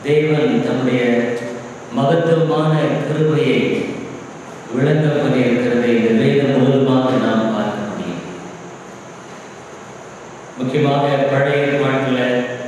தேவன் தம்முடைய மகத்துவமான கிருபையை விளங்க பண்ணியிருக்கிறதை இந்த வேதம் முழுவதுமாக நாம் பார்க்க முடியும் முக்கியமாக பழைய ஏற்பாட்டில்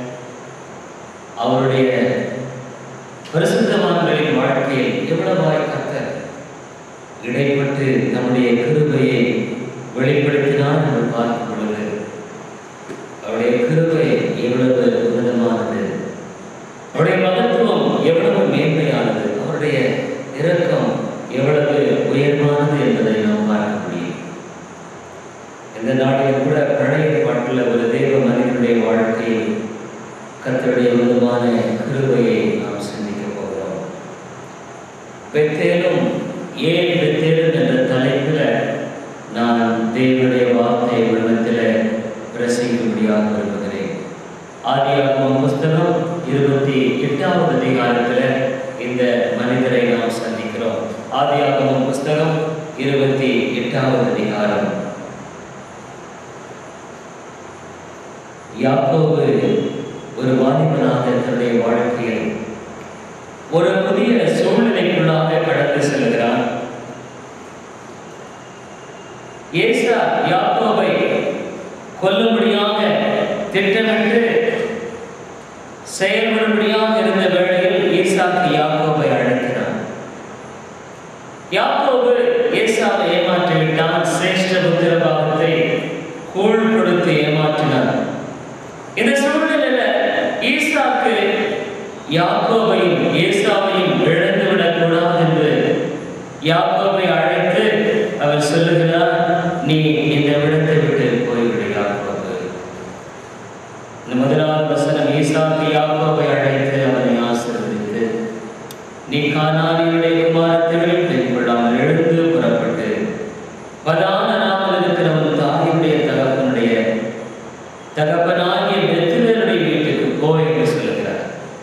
அவருடைய பரிசுத்தவான்களின் வாழ்க்கையில் எவ்வளவாய் கர்த்தர் இடைப்பட்டு தம்முடைய கிருபையை வெளிப்படுத்தினார் என்று பார்க்கும் பொழுது அவருடைய கிருபை எவ்வளவு உன்னதமானது அவருடைய மகத்துவம் எவ்வளவு மேன்மையானது அவருடைய இரக்கம் எவ்வளவு உயர்வானது என்பதை நாம் பார்க்க முடியும் இந்த நாளில் கூட பழைய பாட்டில் ஒரு தெய்வ மனிதனுடைய வாழ்க்கையில் கர்த்தருடைய உன்னதமான கிருபையை நாம் சிந்திக்க போகிறோம் பெத்தேலும் ஏன் பெத்தேலும் என்ற தலைப்பில் நான் தேவனுடைய வார்த்தை உள்ளத்தில் பிரசங்கிக்கும்படியாக விரும்புகிறேன் ஆதியாகமம் புஸ்தகம் இருபத்தி எட்டாவது அதிகாரத்தில் இந்த மனிதரை நாம் சந்திக்கிறோம் ஆதியாகமம் புஸ்தகம் இருபத்தி எட்டாவது அதிகாரம் யாக்கோபு ஒரு வாலிபனாக தன்னுடைய வாழ்க்கையில் ஒரு புதிய சூழ்நிலைக்குள்ளாக கடந்து செல்கிறான் ஏசா யாக்கோபை கொல்லும்படியாக திட்டமிட்டு செயல்படும்படியாக இருந்த வேளையில் ஈசாக்கு யாக்கோபை அழைக்கிறான் யாக்கோபு ஏசாவை ஏமாற்றி விட்டான் சிரேஷ்ட புத்திர பாகத்தை கூழ் கொடுத்து ஏமாற்றினான் இந்த சூழ்நிலையில ஈசாக்கு யாக்கோபையும் ஏசாவையும் இழந்துவிடக் கூடாது என்று யாக்கோபை அழைத்து அவர் சொல்லுகிறார் நீ இந்த விடத்தை விட்டு போய்விடு யாக்கோபு இந்த முதலாவது வசனம் ஈசாக்கு யாக்கோபை அழைத்து அவனை ஆசீர்வதித்து நீ கானானியுடைய குமாரத்திகளை கைக்கொள்ளாமல் எழுந்து புறப்பட்டு பதான நாமல் இருக்கிற ஒரு தாயுடைய தகப்பனுடைய தகப்பனாகிய பெத்துவேலுடைய வீட்டுக்கு போ என்று சொல்லுகிறார்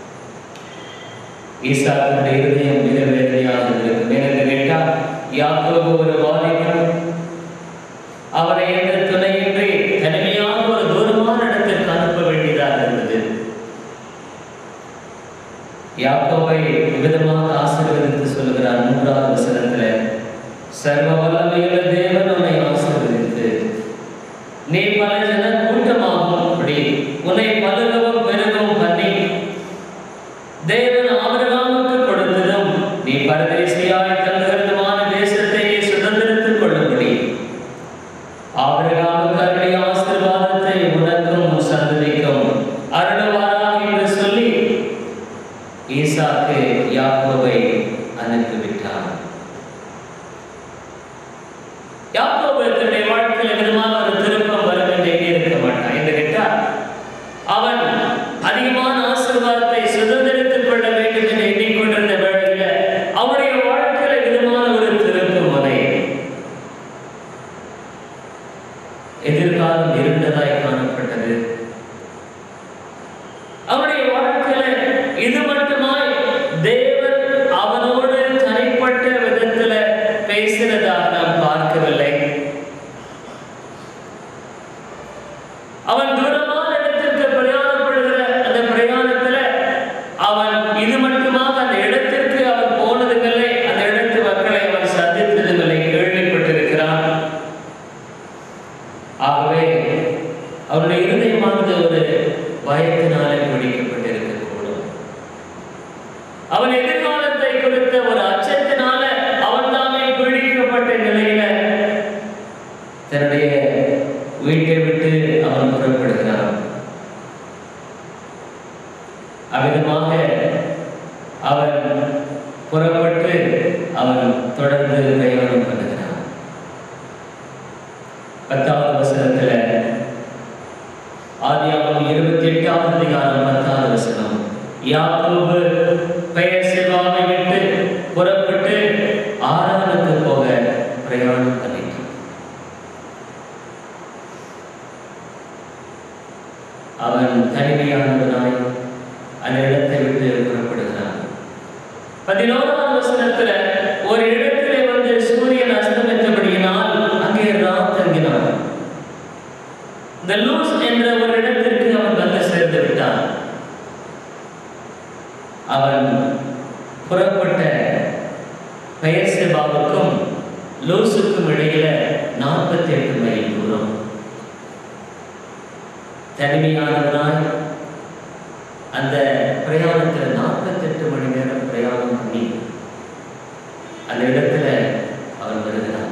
ஈசாக்குடைய இருதயம் மிக வேதனையாக இருக்கும் எனக்கு கேட்டால் யாக்கோபு ஒரு வாலிபன் அவரை எந்த துணையின்றி தனிமையாக ஒரு தூரமான இடத்திற்கு அனுப்ப வேண்டியதாக இருந்தது யாக்கோபை விதமாக ஆசீர்வதித்து சொல்லுகிறார் மூன்றாவது வசனத்துல சர்வ வல்லமையுள்ள தேவன் உன்னை ஆசீர்வதித்து நீ பல ஜன கூட்டமாகும்படி உன்னை பலுகவும் பெருகவும் பண்ணி தேவன் ஆபிரகாமுக்கு கொடுத்ததும் நீ பரதேசியாய் தங்குகிறதுமான தேசத்தை நீ சுதந்திரத்துக் கொள்ளும்படி ஆபிரகாமுக்கு அருளிய ஆசீர்வாதத்தை உனக்கும் உன் சந்ததிக்கும் அருளுவாராக என்று சொல்லி ஈசாக்கு யாக்கோபை அனுப்பிவிட்டான் யாக்கோபு தன்னுடைய வாழ்க்கையில் விதமான ஒரு திருப்பம் வரும் என்று எண்ணியிருக்க மாட்டான் என்று கேட்டால் அவன் அதிகமான ஆசீர்வாதத்தை சுதந்திரித்துக் கொள்ள வேண்டும் என்று எண்ணிக்கொண்டிருந்த வேளையில் அவனுடைய வாழ்க்கையில விதமான ஒரு திருப்பு முனை எதிர்காலம் இருண்டதாய் காணப்பட்டது அவனுடைய வாழ்க்கையில இது மட்டுமாய் தேவன் அவனோடு தனிப்பட்ட விதத்துல பேசினதாக நாம் பார்க்கவில்லை அவன் தூரமான இடத்திற்கு பிரயாணப்படுகிற அந்த பிரயாணத்துல அவன் இது மட்டுமாக அந்த இடத்திற்கு அவன் போனதுமில்லை அந்த இடத்து மக்களை அவன் சந்தித்ததுமில்லை கேள்விப்பட்டிருக்கிறான் ஆகவே அவனுடைய இருதயமானது ஒரு பயத்தினாலே பிடிக்கப்பட்டிருக்கக்கூடும் அவன் எதிர்காலத்தை குறித்த ஒரு அச்சத்தினால அவன் தானே பீடிக்கப்பட்ட நிலையில தன்னுடைய வீட்டை விட்டு அவன் புறப்படுகிறான் அவ்விதமாக அவன் புறப்பட்டு அவன் தொடர்ந்து பிரயாணம் பண்ணுகிறான் பத்தாவது வசனத்துல ஆதியாகமம் இருபத்தி எட்டாவது அதிகாரம் பத்தாவது வசனம் யாக்கோபு பெயர் செல்வாவை விட்டு புறப்பட்டு ஆறானுக்கு போக பிரயாணம் பண்ணிட்டான் அவன் தனிமையானவனாய் அந்த இடத்தை விட்டு புறப்படுகிறான் பதினோராவது வசனத்துல ஒரு இடத்திலே வந்து சூரியன் அஸ்தமித்தபடியினால் அங்கே ராத் தங்கினான் இந்த லூஸ் என்ற ஒரு இடத்திற்கு அவன் வந்து சேர்ந்து விட்டான் அவன் புறப்பட்ட பெயர் சேபாவுக்கும் லூசுக்கும் இடையில நாற்பத்தி எட்டு மைல் தூரம் தனிமையானவனாய் அந்த பிரயாணத்தில் நாற்பத்தெட்டு மணி நேரம் பிரயாணம் பண்ணி அந்த இடத்துல அவன் வருகிறான்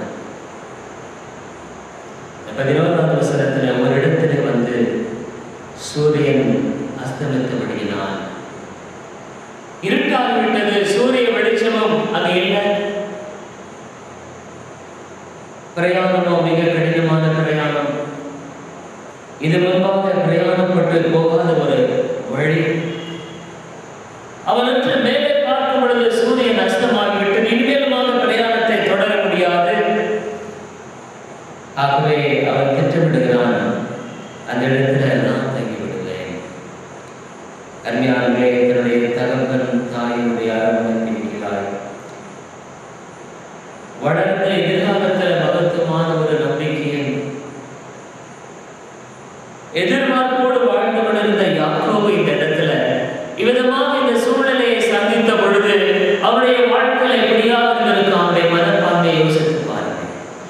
பதினோராவது வசனத்தில் ஒரு இடத்துல வந்து சூரியன் அஸ்தமித்தபடியினால் இருட்டாகிவிட்டது சூரிய வெளிச்சமும் அங்கே இல்லை பிரயாணமோ மிக கடினமான பிரயாணம் இது முன்பாக பிரயாணப்பட்டு போகாத ஒரு வழி அவனற்று மேலே பார்க்கும் பொழுது சூரியன் அஸ்தமாகிவிட்டது இனிமேலுமாக பிரயாணத்தை தொடர முடியாது ஆகவே அவன் திட்டமிடுகிறான் அந்த இடத்துல நான் தங்கி விடுவேன் அருமையானவர்களே தன்னுடைய தகப்பன் தாயினுடைய அரவணைப்பின் கீழாய் வளர்ந்த எதிர்காலத்தில் மகத்துவமான ஒரு நம்பிக்கையை எதிர்பார்ப்போடு வாழ்ந்து கொண்டிருந்த யாக்கோபு இந்த இடத்துல இவ்விதமாக இந்த சூழ்நிலையை சந்தித்த பொழுது அவருடைய வாழ்க்கையில எப்படியாவது இருந்திருக்கும் அவருடைய மனப்பான்மையை யோசித்து பாருங்கள்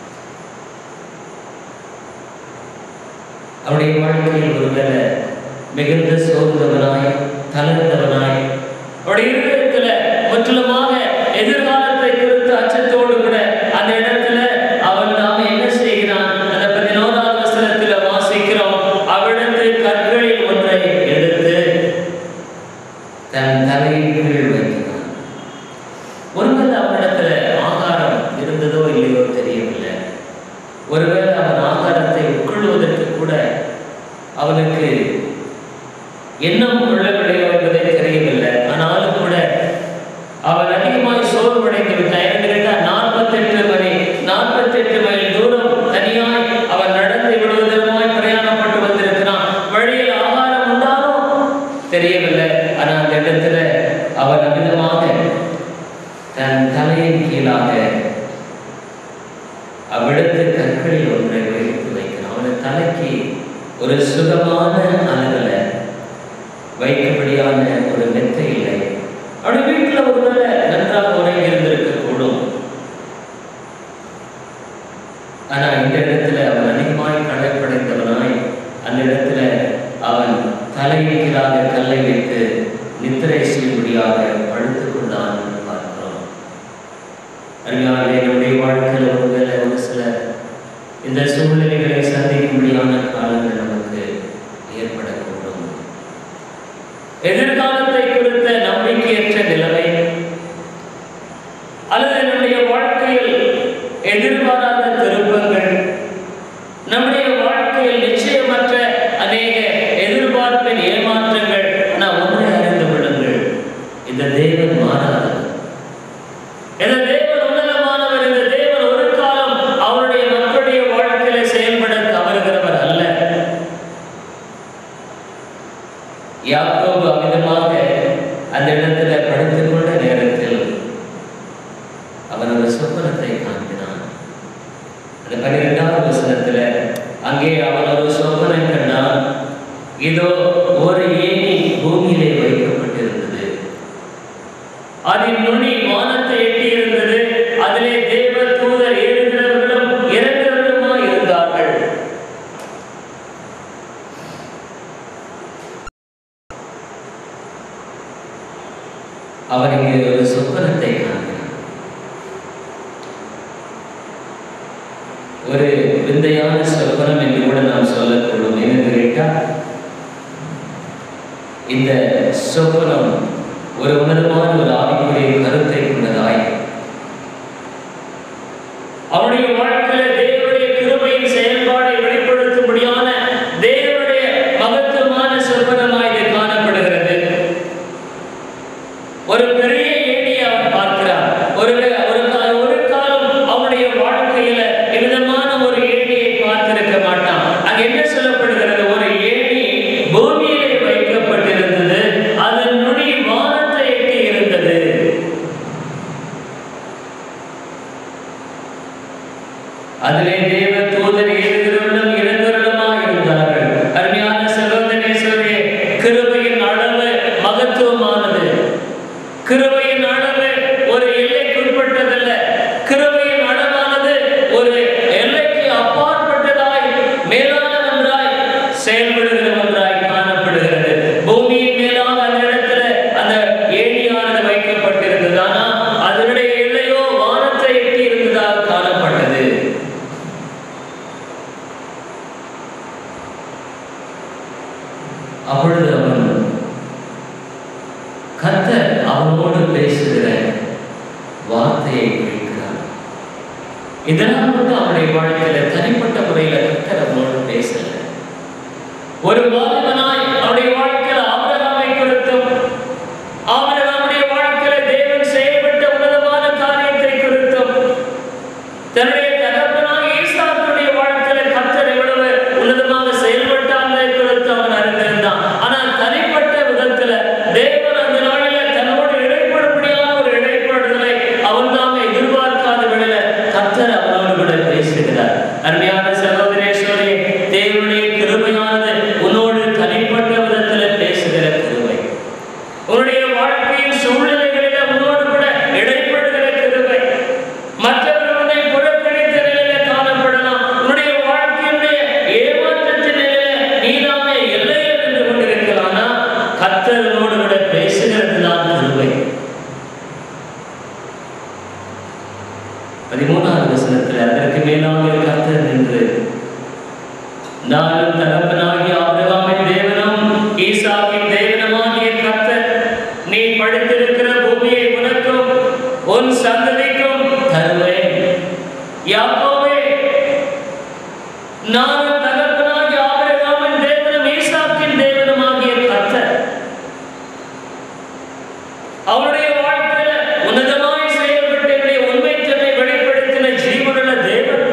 அவருடைய வாழ்க்கையில் ஒருவேளை மிகுந்த சோர்ந்தவனாய் தளர்ந்தவனாய் அவருடைய இருதயத்துல முற்றிலுமாக எதிர்காலத்தை குறித்து அச்சத்தோடு கூட அந்த இடத்துல அவன் நாம என்ன செய்கிறான் அந்த பதினோராவது வசனத்துல வாசிக்கிறோம் அவிடத்து கற்களில் ஒன்றை எடுத்து தன் தலையின் கீழ் வைக்கிறான் ஒருவேளை அவனிடத்துல ஆகாரம் இருந்ததோ இல்லையோ தெரியவில்லை ஒருவேளை அவன் ஆகாரத்தை உட்கொள்வதற்கு கூட அவனுக்கு எண்ணம் கொள்ளவில்லையோ என்பதை தெரியவில்லை ஆனாலும் கூட அவன் அதிகமாய் சோர்வடைந்து விட்டான் என்று கேட்டால் நாற்பத்தெட்டு மணி நாற்பத்தெட்டு மைல் தூரம் தனியாய் அவன் நடந்து இவ்வளவு தூரமாய் பிரயாணப்பட்டு வந்திருக்கிறான் வழியில் ஆகாரம் உண்டானோ தெரியவில்லை ஆனால் அந்த இடத்துல அவன் அமிதமாக தன் தலையின் கீழாக அவ்விடத்து கற்களில் ஒன்றை வைத்து வைக்கிறான் அவன் தலைக்கு ஒரு சுகமான அலகல வைக்கும்படியான ஒரு மெத்தை இல்லை அவனுடைய வீட்டில் ஒருவேளை நன்றாக உறங்கி இருந்திருக்க கூடும் ஆனா இந்த இடத்துல அவன் அதிகமாய் களைப்படைந்தவனாய் அந்த இடத்துல அவன் தலையீடாக கல்லை வைத்து நித்திரை செய்யும்படியாக படுத்துக் கொண்டான் என்று பார்க்கிறோம் அருமையானே நம்முடைய வாழ்க்கையில் ஒருவேளை ஒரு சில இந்த சூழ்நிலைகளை சந்திக்கும்படியான காலங்கள் நமக்கு ஏற்படக்கூடும் எதிர்காலத்தை குறித்த நம்பிக்கையற்ற நிலைமை அல்லது நம்முடைய வாழ்க்கையில் எதிர்பாராத திருப்பங்கள் நம்முடைய வாழ்க்கையில் நிச்சயமற்ற அநேக எதிர்பார்ப்பின் ஏமாற்றங்கள் நான் ஒன்றை அறிந்து விடுங்கள் இந்த தேவன் மாறாதவர் இந்த தேவன் உன்னதமானவர் இந்த தேவன் ஒரு காலம் அவருடைய மக்களுடைய வாழ்க்கையில செயல்பட தவறுகிறவர் அல்ல யாக்கோபு அமிதமாக அந்த இடத்துல படுத்துக் கொண்ட நேரத்தில் அவன் ஒரு சொப்பனத்தை காண்பினான் அந்த பன்னிரெண்டாவது வசனத்துல அங்கே அவன் ஒரு சொப்பனம் கண்டான் இதோ ஒரு ஏணி பூமியிலே வைக்கப்பட்டிருந்தது அதன் நுனி வானத்தை எட்டி இருந்தது அதிலே தேவ தூதர் ஏறுகிறவர்களும் இறங்குகிறவர்களுமாய் இருந்தார்கள் அவர் இங்கே ஒரு சொப்பனத்தை காண்கிறார் ஒரு விந்தையான சொப்பனம் என்று கூட நாம் சொல்லக்கூடும் என்று கேட்டால் இந்த சொப்பனம் ஒரு உன்னதமான ஒரு ஆவிக்குரிய கருத்தை கொண்டதாய் அவருடைய வாழ்க்கையில தேவனுடைய கிருபையின் செயல்பாடை வெளிப்படுத்தும்படியான தேவனுடைய மகத்துவமான சொப்பனமாய் இது காணப்படுகிறது ஒரு பெரிய ஏணியை அவன் பார்க்கிறான் ஒரு ஒரு கா- ஒரு காலம் அவனுடைய வாழ்க்கையில இவ்விதமான ஒரு ஏணியை பார்த்திருக்க மாட்டான் அங்க என்ன சொல்லப்படுகிறது ஒரு ஏணி பூமியிலே வைக்கப்பட்டிருந்தது அதன் நுனி வானத்தை எட்டி இருந்தது அதிலே தேவ தூதர் ஏறுகிறவர்களும் இறங்குகிறவர்களுமாய் இருந்தார்கள் அருமையான சகோதரேஸ்வரே கிருபையின் அளவு மகத்துவமானது கிருபையின் அளவு ஒரு எல்லைக்குட்பட்டதல்ல கிருபையின் அளவானது ஒரு எல்லைக்கு அப்பாற்பட்டதாய் மேலான ஒன்றாய் செயல்படுகிற ஒன்றாய் காணப்படுகிறது பூமியின் மேலாக அந்த இடத்துல அந்த ஏணியானது வைக்கப்பட்டிருந்தது ஆனா அதனுடைய எல்லையோ வானத்தை எட்டி இருந்ததாக காணப்பட்டது அப்பொழுது அவன் கர்த்தர் அவனோடு பேசுகிற வார்த்தையை குறிக்கிறார் இதனால் மட்டும் அவனுடைய வாழ்க்கையில தனிப்பட்ட முறையில கர்த்தர் அவனோடு பேசல ஒரு வாலிபனாய் அவனுடைய வாழ்க்கையில ஆபிரகாமை குறித்தும் ஆபிரகாமுடைய வாழ்க்கையில தேவன் செயல்பட்ட உன்னதமான காரியத்தை குறித்தும் தன்னுடைய தகப்பனாக ஈசாக்குடைய வாழ்க்கையில கர்த்தர் எவ்வளவு உன்னதமாக செயல்பட்டாங்க குறித்து அவன் அறிந்திருந்தான் ஆனால் தனிப்பட்ட விதத்துல தேவன் அந்த நாளில தன்னோடு இடைப்படும்படியான ஒரு இடைப்படுதலை அவன் தாமே எதிர்பார்க்காத வேளையில கர்த்தர் அவனோடு கூட பேசுகிறார் அருமையான சகோதரேஸ்வரி தேவனுடைய கிருபையானது உன்னோடு தனிப்பட்ட விதத்துல பேசுகிற கிருபை உன்னுடைய வாழ்க்கையின் சூழ்நிலைகளில உன்னோடு கூட இடைப்படுகிற கிருபை மற்றவர்கள் உன்னை புறக்கணித்த நிலையில காணப்படலாம் உன்னுடைய வாழ்க்கையினுடைய ஏமாற்றத்தின் நிலையில நீதாமே எல்லையில் இருந்து கொண்டிருக்கலாம்னா கத்தரனோடு கூட பேசுகிறது தான் கிருபை பதிமூணாவது வசனத்தில் அதற்கு மேலாக கர்த்தர் நின்று நானும் தகப்பனாகி ஆபிரகாமின் தேவனும் ஈசாக்கின் தேவனுமாகிய கர்த்தர் நீ படுத்திருக்கிற பூமியை உனக்கும் உன் சந்ததிக்கும் தருவேன் யாக்கோவே நானும் தகப்பனாகி ஆபிரகாமின் தேவனும் ஈசாக்கின் தேவனுமாகிய கர்த்தர் அவருடைய வாழ்க்கையில உன்னதமாய் செயல்பட்டு என்னுடைய உண்மைத்தன்மை வெளிப்படுத்தின ஜீவனுள்ள தேவன்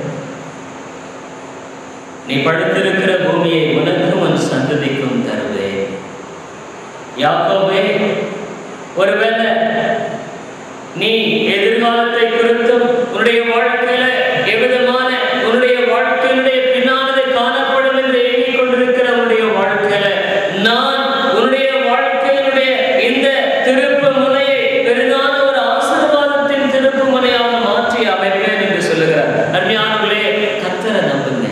நீ படுத்திருக்கிற பூமியை உனக்கும் உன் சந்ததிக்கும் தருவேன் யாக்கோபே ஒருவேளை நீ எதிர்காலத்தை குறித்தும் உன்னுடைய வாழ்க்கையில எவ்விதமான உன்னுடைய வாழ்க்கையினுடைய பின்னானது காணப்படும் என்று எண்ணிக் கொண்டிருக்கிற உன்னுடைய வாழ்க்கையில நான் உன்னுடைய வாழ்க்கையினுடைய இந்த திருப்பு முனையை பெரிதான ஒரு ஆசீர்வாதத்தின் திருப்பு முனையாக மாற்றி அமைப்பேன் என்று சொல்லுகிறார் அருமையானவர்களே கத்தரை நம்புங்க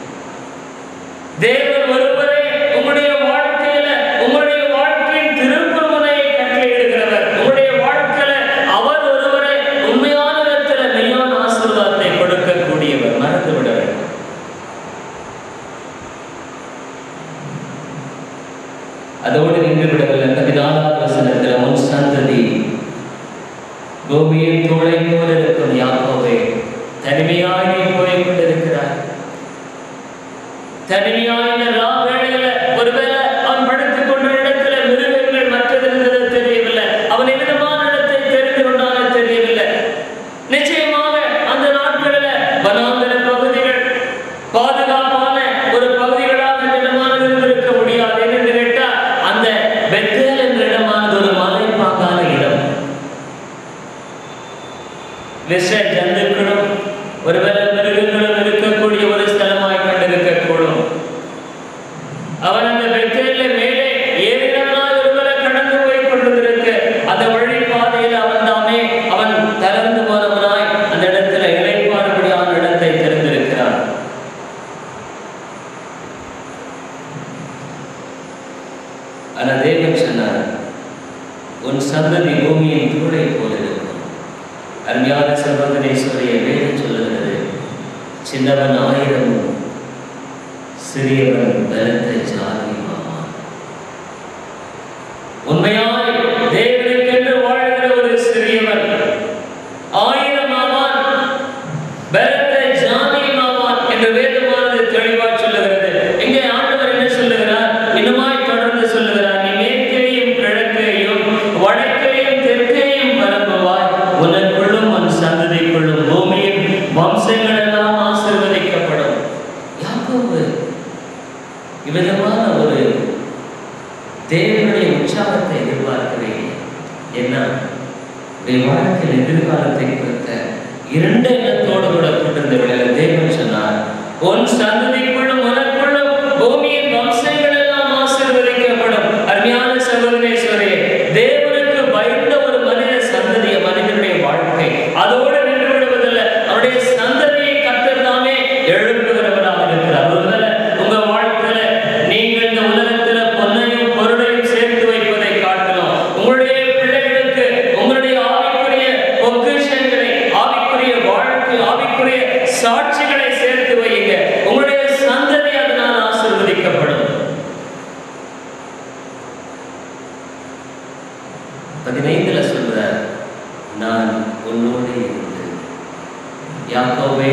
தேவன் ஒருவரே உங்களுடைய வாழ்க்கையில உங்களுடைய வாழ்க்கையின் திருப்பு முனையை கட்டளையிடுகிறவர் உங்களுடைய வாழ்க்கையில அவர் ஒருவரே உண்மையான விதத்துல மெய்யான ஆசீர்வாதத்தை கொடுக்கக்கூடியவர் மறந்து விட வேண்டும் அதோடு நின்று விடவில்லை பதினாலாவது வசனத்தில் உன் சந்ததி பூமியின் தோளை போல இருக்கும் யாக்கோவே தனிமையாய் நீ போய் கொண்டிருக்கிறார் தனிமையான இந்த ரா வேளையில ஒருவேளை அவன் படுத்துக் கொண்ட இடத்துல மிருகங்கள் மற்றது இருந்தது தெரியவில்லை அவன் எவ்விதமான இடத்தை தெரிந்து கொண்டானோ தெரியவில்லை நிச்சயமாக அந்த நாட்களில வனாந்தர பகுதிகள் பாதுகாப்பான ஒரு பகுதிகளாக இந்த இடமானது இருந்திருக்க முடியாது என்று கேட்டா அந்த பெத்தேல் என்ற இடமானது ஒரு மலைப்பாங்கான இடம் விஷ ஜந்துக்களும் ஒருவேளை மிருகங்களும் இருக்கக்கூடிய ஒரு ஸ்தலமாய் கொண்டிருக்கக்கூடும் அவன் அந்த பெத்தேல மேலே ஏறினவனாய் ஒருவரை கடந்து போய் கொண்டிருக்க அந்த வழி பாதையில் அவன் தாமே அவன் தளர்ந்து போனவனாய் அந்த இடத்துல இழைப்பாடுபடியான இடத்தை தெரிந்திருக்கிறான் ஆனா தேவன் சொன்னார் உன் சந்ததி பூமியின் தூளை போல இருக்கும் அருமையான சகோதரேஸ்வரிய வேதம் சொல்லுகிறது சின்னவன் ஆயிரம் சிறியவன் பலத்த ஜாதி மாமா உண்மையாய் தேவனுக்கென்று வாழ்கிற ஒரு சிறியவன் ஆயிரம் ஆவான் பலத்த ஜாதி மாவான் என்று வேதமானது தெளிவா சொல்லுகிறது இங்கே ஆண்டவர் என்ன சொல்லுகிறார் இன்னுமாய் தொடர்ந்து சொல்லுகிறார் நீ மேற்கையும் கிழக்கையும் வடக்கையும் தெற்கையும் பரப்புவாய் உனக்குள்ளும் உன் சந்ததிக்குள்ளும் பூமியின் வம்சங்கள் எல்லாம் ஆசீர்வதிக்கப்படும் யாக்கோபு இவ்விதமான ஒரு தேவனுடைய உற்சாகத்தை எதிர்பார்க்கிறேன் என்ன உடைய வாழ்க்கையில் எதிர்காலத்தை குறித்த இரண்டு எண்ணத்தோடு கூட கொண்டிருந்த வேளையில் தேவன் சொன்னார் உன் சந்ததிக்குள்ளும் உனக்குள்ளும் பூமியின் வம்சங்கள் எல்லாம் ஆசீர்வதிக்கப்படும் அருமையான சகோதரேஸ்வரே தேவனுக்கு பயந்த ஒரு உன்னோடு இருந்து யாக்கோவே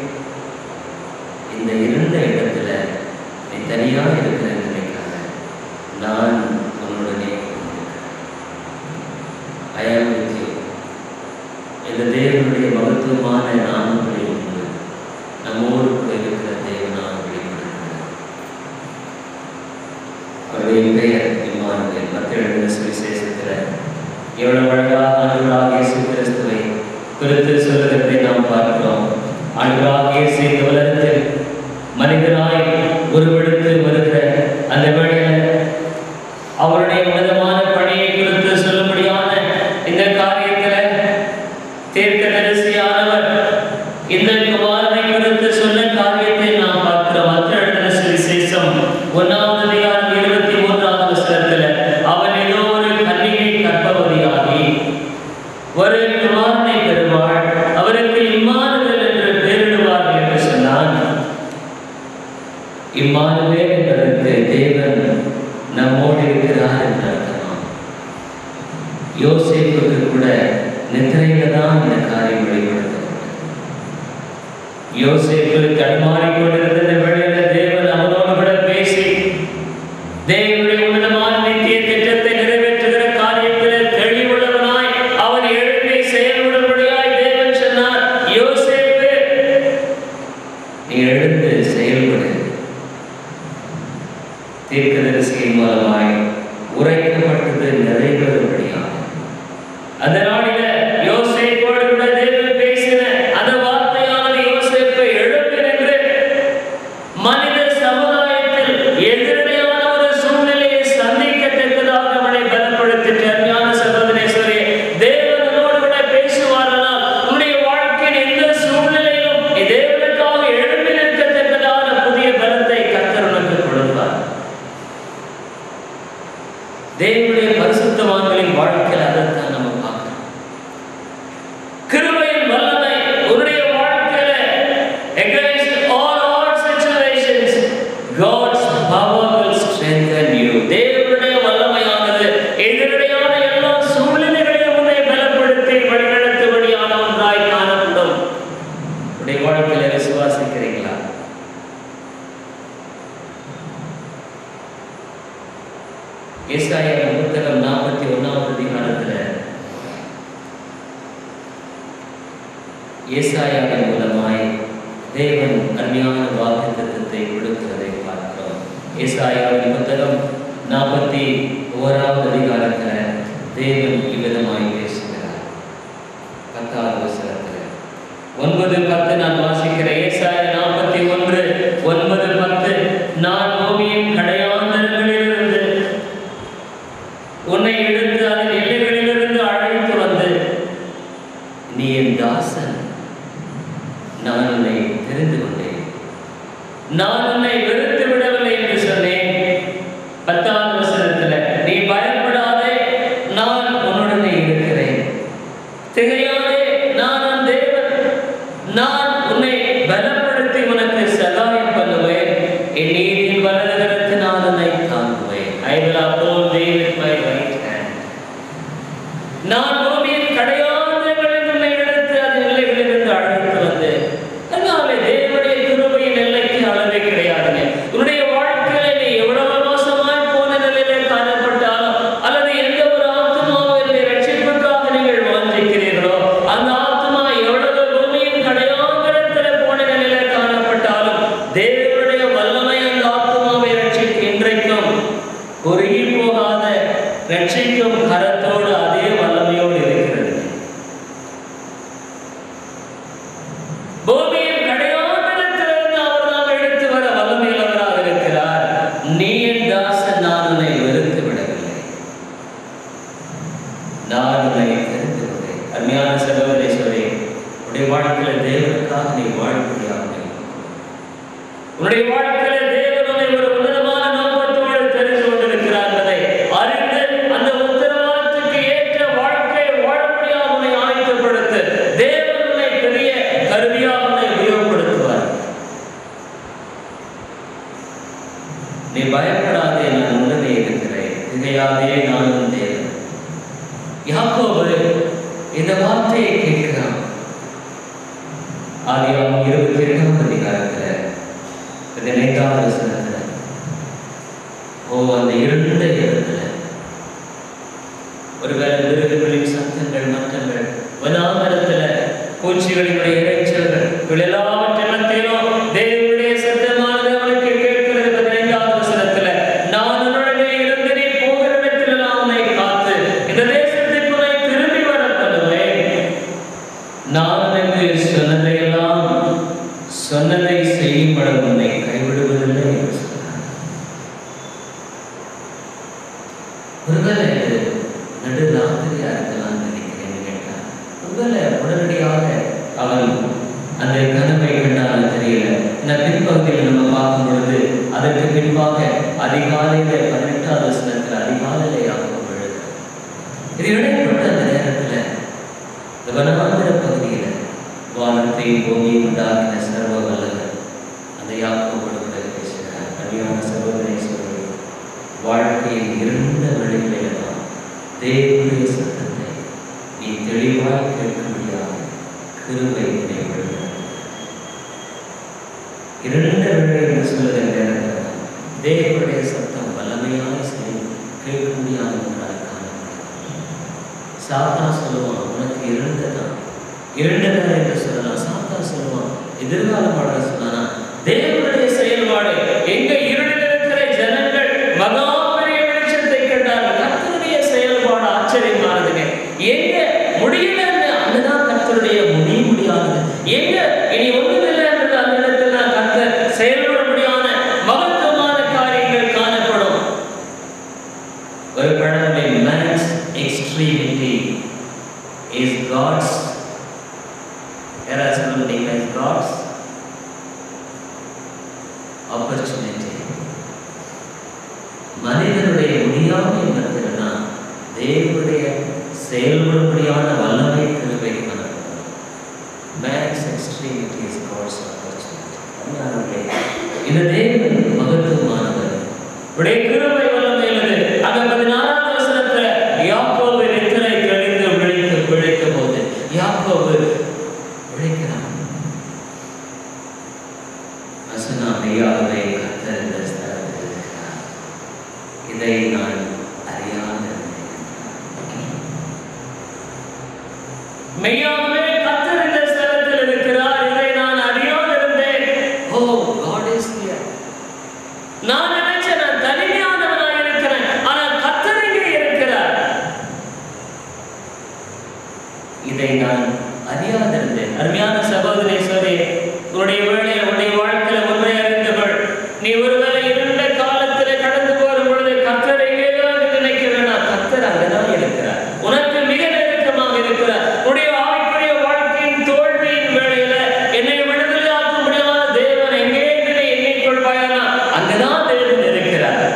இந்த இருந்த இடத்துல நீ தனியாக இருக்கிற நினைக்காத நான் உன்னுடனே அயாமிக்கு இந்த தேவனுடைய மகத்துவமான நாமங்களை உண்டு நம்மோடு கூட இருக்கிற தேவனாக வெளிப்படுகிறது அவருடைய பெயர் இம்மானுவேல் மத்திய எழுதின சுவிசேஷத்தில் எவ்வளவு அழகாக ஆண்டுகளாக இயேசு கிறிஸ்துவை குறித்து சொல்லுகிறதை நாம் பார்க்கிறோம் ஆண்டுகளாக இயேசு இந்த உலகத்தில் மனிதனாய் உருவெடுத்து வருகிற அந்த வேளையில் அவருடைய உன்னதமான பணியை குறித்து சொல்லும்படியான இந்த காரியத்தில் தீர்க்கதரிசியானவர் இந்த குமாரனை குறித்து சொன்ன காரியத்தை நாம் பார்க்கிறோம் மற்ற எழுதின சுவிசேஷம் ஒன்றாவது அதிகாரம் இருபத்தி மூன்றாவது வசனத்தில் அவன் ஏதோ ஒரு கன்னிகை கற்பவதியாகி ஒரு குமாரனை பெறுவாள் அவருக்கு இம்மானுவேல் என்று பெயரிடுவார் என்று சொன்னான் இம்மானுவேல் என்பதற்கு தேவன் நம்மோடு இருக்கிறார் என்று அர்த்தமாம் யோசேப்புக்கு கூட நித்திரையில தான் இந்த காரியம் வெளிப்படுத்தப்பட்டது யோசேப்பு தடுமாறிக் கொண்டிருந்த இந்த வேளையில தேவன் அவனோடு கூட பேசி தேவனுடைய உன்னதமான நித்திய திட்டத்தை நிறைவேற்றுகிற காரியத்தில் தெளிவுள்ளவனாய் அவன் எழுப்பி செயல்படும்படியாய் தேவன் சொன்னார் யோசேப்பு நீ எழுந்து செயல்படு தீர்க்கதரிசியின் மூலமாய் உரைக்கப்பட்டது நிறைவேறும்படியாக அந்த நாளில யோசேப்போடு கூட தேவன் பேசின அந்த வார்த்தையானது யோசேப்பை எழுப்பி நின்று மனித சமுதாயத்தில் எதிரடையான ஒரு சூழ்நிலையை சந்திக்கத்தக்கதாக அவனை பலப்படுத்திட்டு அருமையான சகோதரேஸ்வரி தேவனோடு கூட பேசுவாரானால் உன்னுடைய வாழ்க்கையின் எந்த சூழ்நிலையிலும் நீ தேவனுக்காக எழுப்பி நிற்கத்தக்கதான புதிய பலத்தை கர்த்தர் உனக்கு கொடுப்பார் தேவனுடைய பரிசுத்தவான்களின் வாழ்க்கையில் அதைத்தான் நம்ம பார்க்கிறோம் கிருபையின் வல்லமை உன்னுடைய வாழ்க்கையில against all odd situations God's power will strengthen you தேவனுடைய வல்லமையானது எதிரடையான எல்லா சூழ்நிலைகளையும் உன்னை பலப்படுத்தி வழிநடத்தும்படியான ஒன்றாய் காணப்படும் உடைய வாழ்க்கையில விசுவாசிக்கிறீங்களா ஏசாயா புத்தகம் நாற்பத்தி ஒன்னாவது அதிகாரத்துல ஏசாயாவின் மூலமாய் தேவன் அருமையான வாக்கு தத்துவத்தை கொடுக்கிறதை பார்க்கிறோம் ஏசாயாவின் புத்தகம் நாற்பத்தி ஓராவது அதிகாரத்தில் தேவன் இவ்விதமாய் பேசுகிறார் பத்தாவது வசனத்தில் ஒன்பது பத்து நான் வாசிக்கிறேன் ஏசாயா நாற்பத்தி ஒன்று ஒன்பது பத்து நான் பூமியின் கடையாந்தரங்களிலிருந்து உன்னை எடுத்து அதன் எல்லைகளிலிருந்து அழைத்து வந்து நீ என் தாசன் நான் உன்னை தெரிந்து கொண்டேன் நான் உன்னை வெறுத்து விடவில்லை என்று சொன்னேன் பத்தாவது வசனத்துல நீ பயப்படாதே நான் உன்னுடனே இருக்கிறேன் திகையாதே நான் உன் தேவன் நான் உன்னை பலப்படுத்தி உனக்கு சகாயம் பண்ணுவேன் என் நீதியின் வலது கரத்து நான் உன்னை தாங்குவேன் ஐ will uphold thee with my right hand நான் பூமியின் கடையாந்தங்களில் உன்னை எடுத்து அதன் எல்லைகளிலிருந்து அழைத்து வந்து அதனாலே தேவனுடைய கிருபையின் எல்லைக்கு அளவே கிடையாதுங்க உன்னுடைய வாழ்க்கையில நீ எவ்வளவு மோசமாய் போன நிலையில காணப்பட்டாலும் அல்லது எந்த ஒரு ஆத்மாவினுடைய ரட்சிப்புக்காக நீங்கள் வாஞ்சிக்கிறீர்களோ அந்த ஆத்மா எவ்வளவு பூமியின் கடையாந்தரத்தில் போன நிலையில காணப்பட்டாலும் தேவனுடைய வல்லமை அந்த ஆத்மாவை ரட்சிக்க இன்றைக்கும் குறுகி போகாத ரட்சிக்கும் கரத்தோடு அதே வல்லமையோடு இருக்கிறது பூமியின் கடையாந்தரத்திலிருந்து அவர் நாம் எடுத்து வர வல்லமையுள்ளவராக இருக்கிறார் நீ என் தாசன் நான் உன்னை வெறுத்து விடவில்லை நான் உன்னை தெரிந்து கொண்டேன் அருமையான சகோதரேஸ்வரி உன்னுடைய வாழ்க்கையில தேவனுக்காக நீ வாழ முடியாது உன்னுடைய வாழ்க்கையில தேவன் உன்னை ஒரு உன்னதமான நோக்கத்தோடு தெரிந்து கொண்டிருக்கிறார் என்பதை அறிந்து அந்த உத்தரவாதத்துக்கு ஏற்ற வாழ்க்கையை வாழ முடியாது உன்னை ஆயத்தப்படுத்த தேவன் உன்னை பெரிய கருவியாக உன்னை உபயோகப்படுத்துவார் நீ பயப்படாதே நான் உடனே இருக்கிறேன் திகையாதே நான் உன் தேவன் யாக்கோபு இந்த வார்த்தையை கேட்கிறான் ஆதியாம் இருபத்தி எட்டாம் அதிகாரத்துல பதினைந்தாவது வசனத்துல ஓ அந்த இருண்ட இடத்துல ஒருவேளை மிருகங்களின் சத்தங்கள் மற்றங்கள் வனாமரத்துல பூச்சிகளினுடைய இறைச்சல்கள் இவை எல்லாவற்றின் மத்தியிலும் தேவனுடைய சத்தமானது அவனுக்கு கேட்கிறது பதினைந்தாவது வசனத்துல நான் உன்னுடைய இருந்து நீ போகிற இடத்திலெல்லாம் உன்னை காத்து இந்த தேசத்துக்கு உன்னை திரும்பி வர பண்ணுவேன் நான் உனக்கு சொன்னதையெல்லாம் சொன்னதை செய்யும் அளவு உன்னை கைவிடுவதில்லை என்று சொன்னார் ஒருவேளை இது நடுராத்திரியா இருக்கலாம் நினைக்கிறேன் கேட்டார் ஒருவேளை உடனடியாக அவன் அந்த கனவை கண்டாலும் தெரியல இந்த பின்பகுதியில் நம்ம பார்க்கும் பொழுது அதற்கு பின்பாக அதிகாலையில பதினெட்டாவது வசனத்தில் அதிகாலையில யாக்கும் பொழுது இது இடைப்பட்ட அந்த நேரத்துல இந்த வனாந்திர பகுதியில வானத்தையும் பூமியும் உண்டாக்கின சர்வ வல்லவர் அந்த யாக்கோபோடு கூட பேசுகிறார் அருமையான சகோதரை சொல்லி வாழ்க்கையின் இருந்த வழிகளெல்லாம் தேவனுடைய சத்தத்தை நீ தெளிவாய் கேட்க முடியாது கிருபை நினைவுகிறது இருண்ட வழி என்று சொல்லுகிற நேரத்தில் தேவனுடைய சத்தம் வல்லமையாக செய்யும் கேட்க முடியாது என்றால் காணப்படும் சாத்தா சொல்லுவான் உனக்கு இருண்டதான் இருண்டதான் என்று சொல்லலாம் சாத்தா சொல்லுவான் எதிர்காலமாக சொன்னானா தேவனுடைய செயல்பாடு எங்க இருளில் இருக்கிற ஜனங்கள் மகா பெரிய வெளிச்சத்தை கண்டார்கள் கர்த்தருடைய செயல்பாடு ஆச்சரியமானதுங்க எங்க முடியலன்னு அங்கதான் கர்த்தருடைய முடிய முடியாதது எங்க இனி ஒண்ணுமில்லை என்று அந்த இடத்துல கர்த்தர் செயல்பட முடியாத மகத்துவமான காரியங்கள் காணப்படும் ஒரு பழமொழி man's extremity is God's யாராவது சொல்ல முடியுங்களா is God's opportunity மனிதனுடைய முடியாமை என்பதுனா தேவனுடைய செயல்படும்படியான வல்லமை கிருபை காணப்படும் man's extremity is God's opportunity அன்பானவர்களே, இந்த தேவன் மகத்துவமானவர் உடைய கிருபை வல்லமையிலது அந்த பதினாறாவது வசனத்துல யாக்கோபு நித்திரை கழிந்து விழித்து விழித்த போது யாக்கோபு விழிக்கிறான் வசனம் மெய்யாகவே கர்த்தர் இந்த ஸ்தலத்தில் இருக்கிறார் இதை நான் அறியாதிருந்தேன் மெய்யாகவே கர்த்தர் இந்த ஸ்தலத்தில் இருக்கிறார் இதை நான் அறியாதிருந்தேன் ஓ காட் இஸ் ஹியர் நான் நினைச்சேன் நான் தனிமையானவனாக இருக்கிறேன் ஆனால் கர்த்தர் இங்கே இருக்கிறார் இதை நான் அறியாதிருந்தேன் அருமையான சகோதரி சொல்லி உன்னுடைய வேளையில் உன்னுடைய வாழ்க்கையில உண்மை அறிந்தவள் நீ ஒருவேளை இருண்ட காலத்தில் கடந்து போகும் பொழுது கர்த்தர் எங்கேயோ என்று நினைக்க வேண்டாம் கர்த்தர் அங்கதான் இருக்கிறார் உனக்கு மிக நெருக்கமாக இருக்கிறார் உன்னுடைய ஆவிக்குரிய வாழ்க்கையின் தோல்வியின் வேளையில என்னை விடுதலையாக்க முடியாத தேவன் எங்கே என்று நீ எண்ணிக்கொள்வாயானா அங்கதான் தேவன் இருக்கிறார்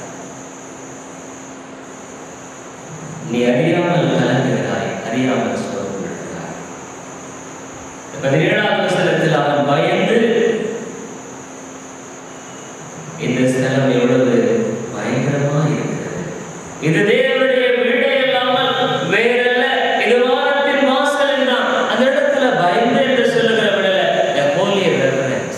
நீ அறியாமல் கலங்குகிறாய் அறியாமல் சோர்வுகிறாய் பதினேழாவது வசனத்தில் அவன் பயந்து இந்த ஸ்தலம் எவ்வளவு பயங்கரமா இருக்கிறது இது தேவனுடைய வீடே இல்லாமல் வேறல்ல இது வானத்தின் வாசல் என்றான் அந்த இடத்துல பயந்து என்று சொல்லுகிற விடல a holy reverence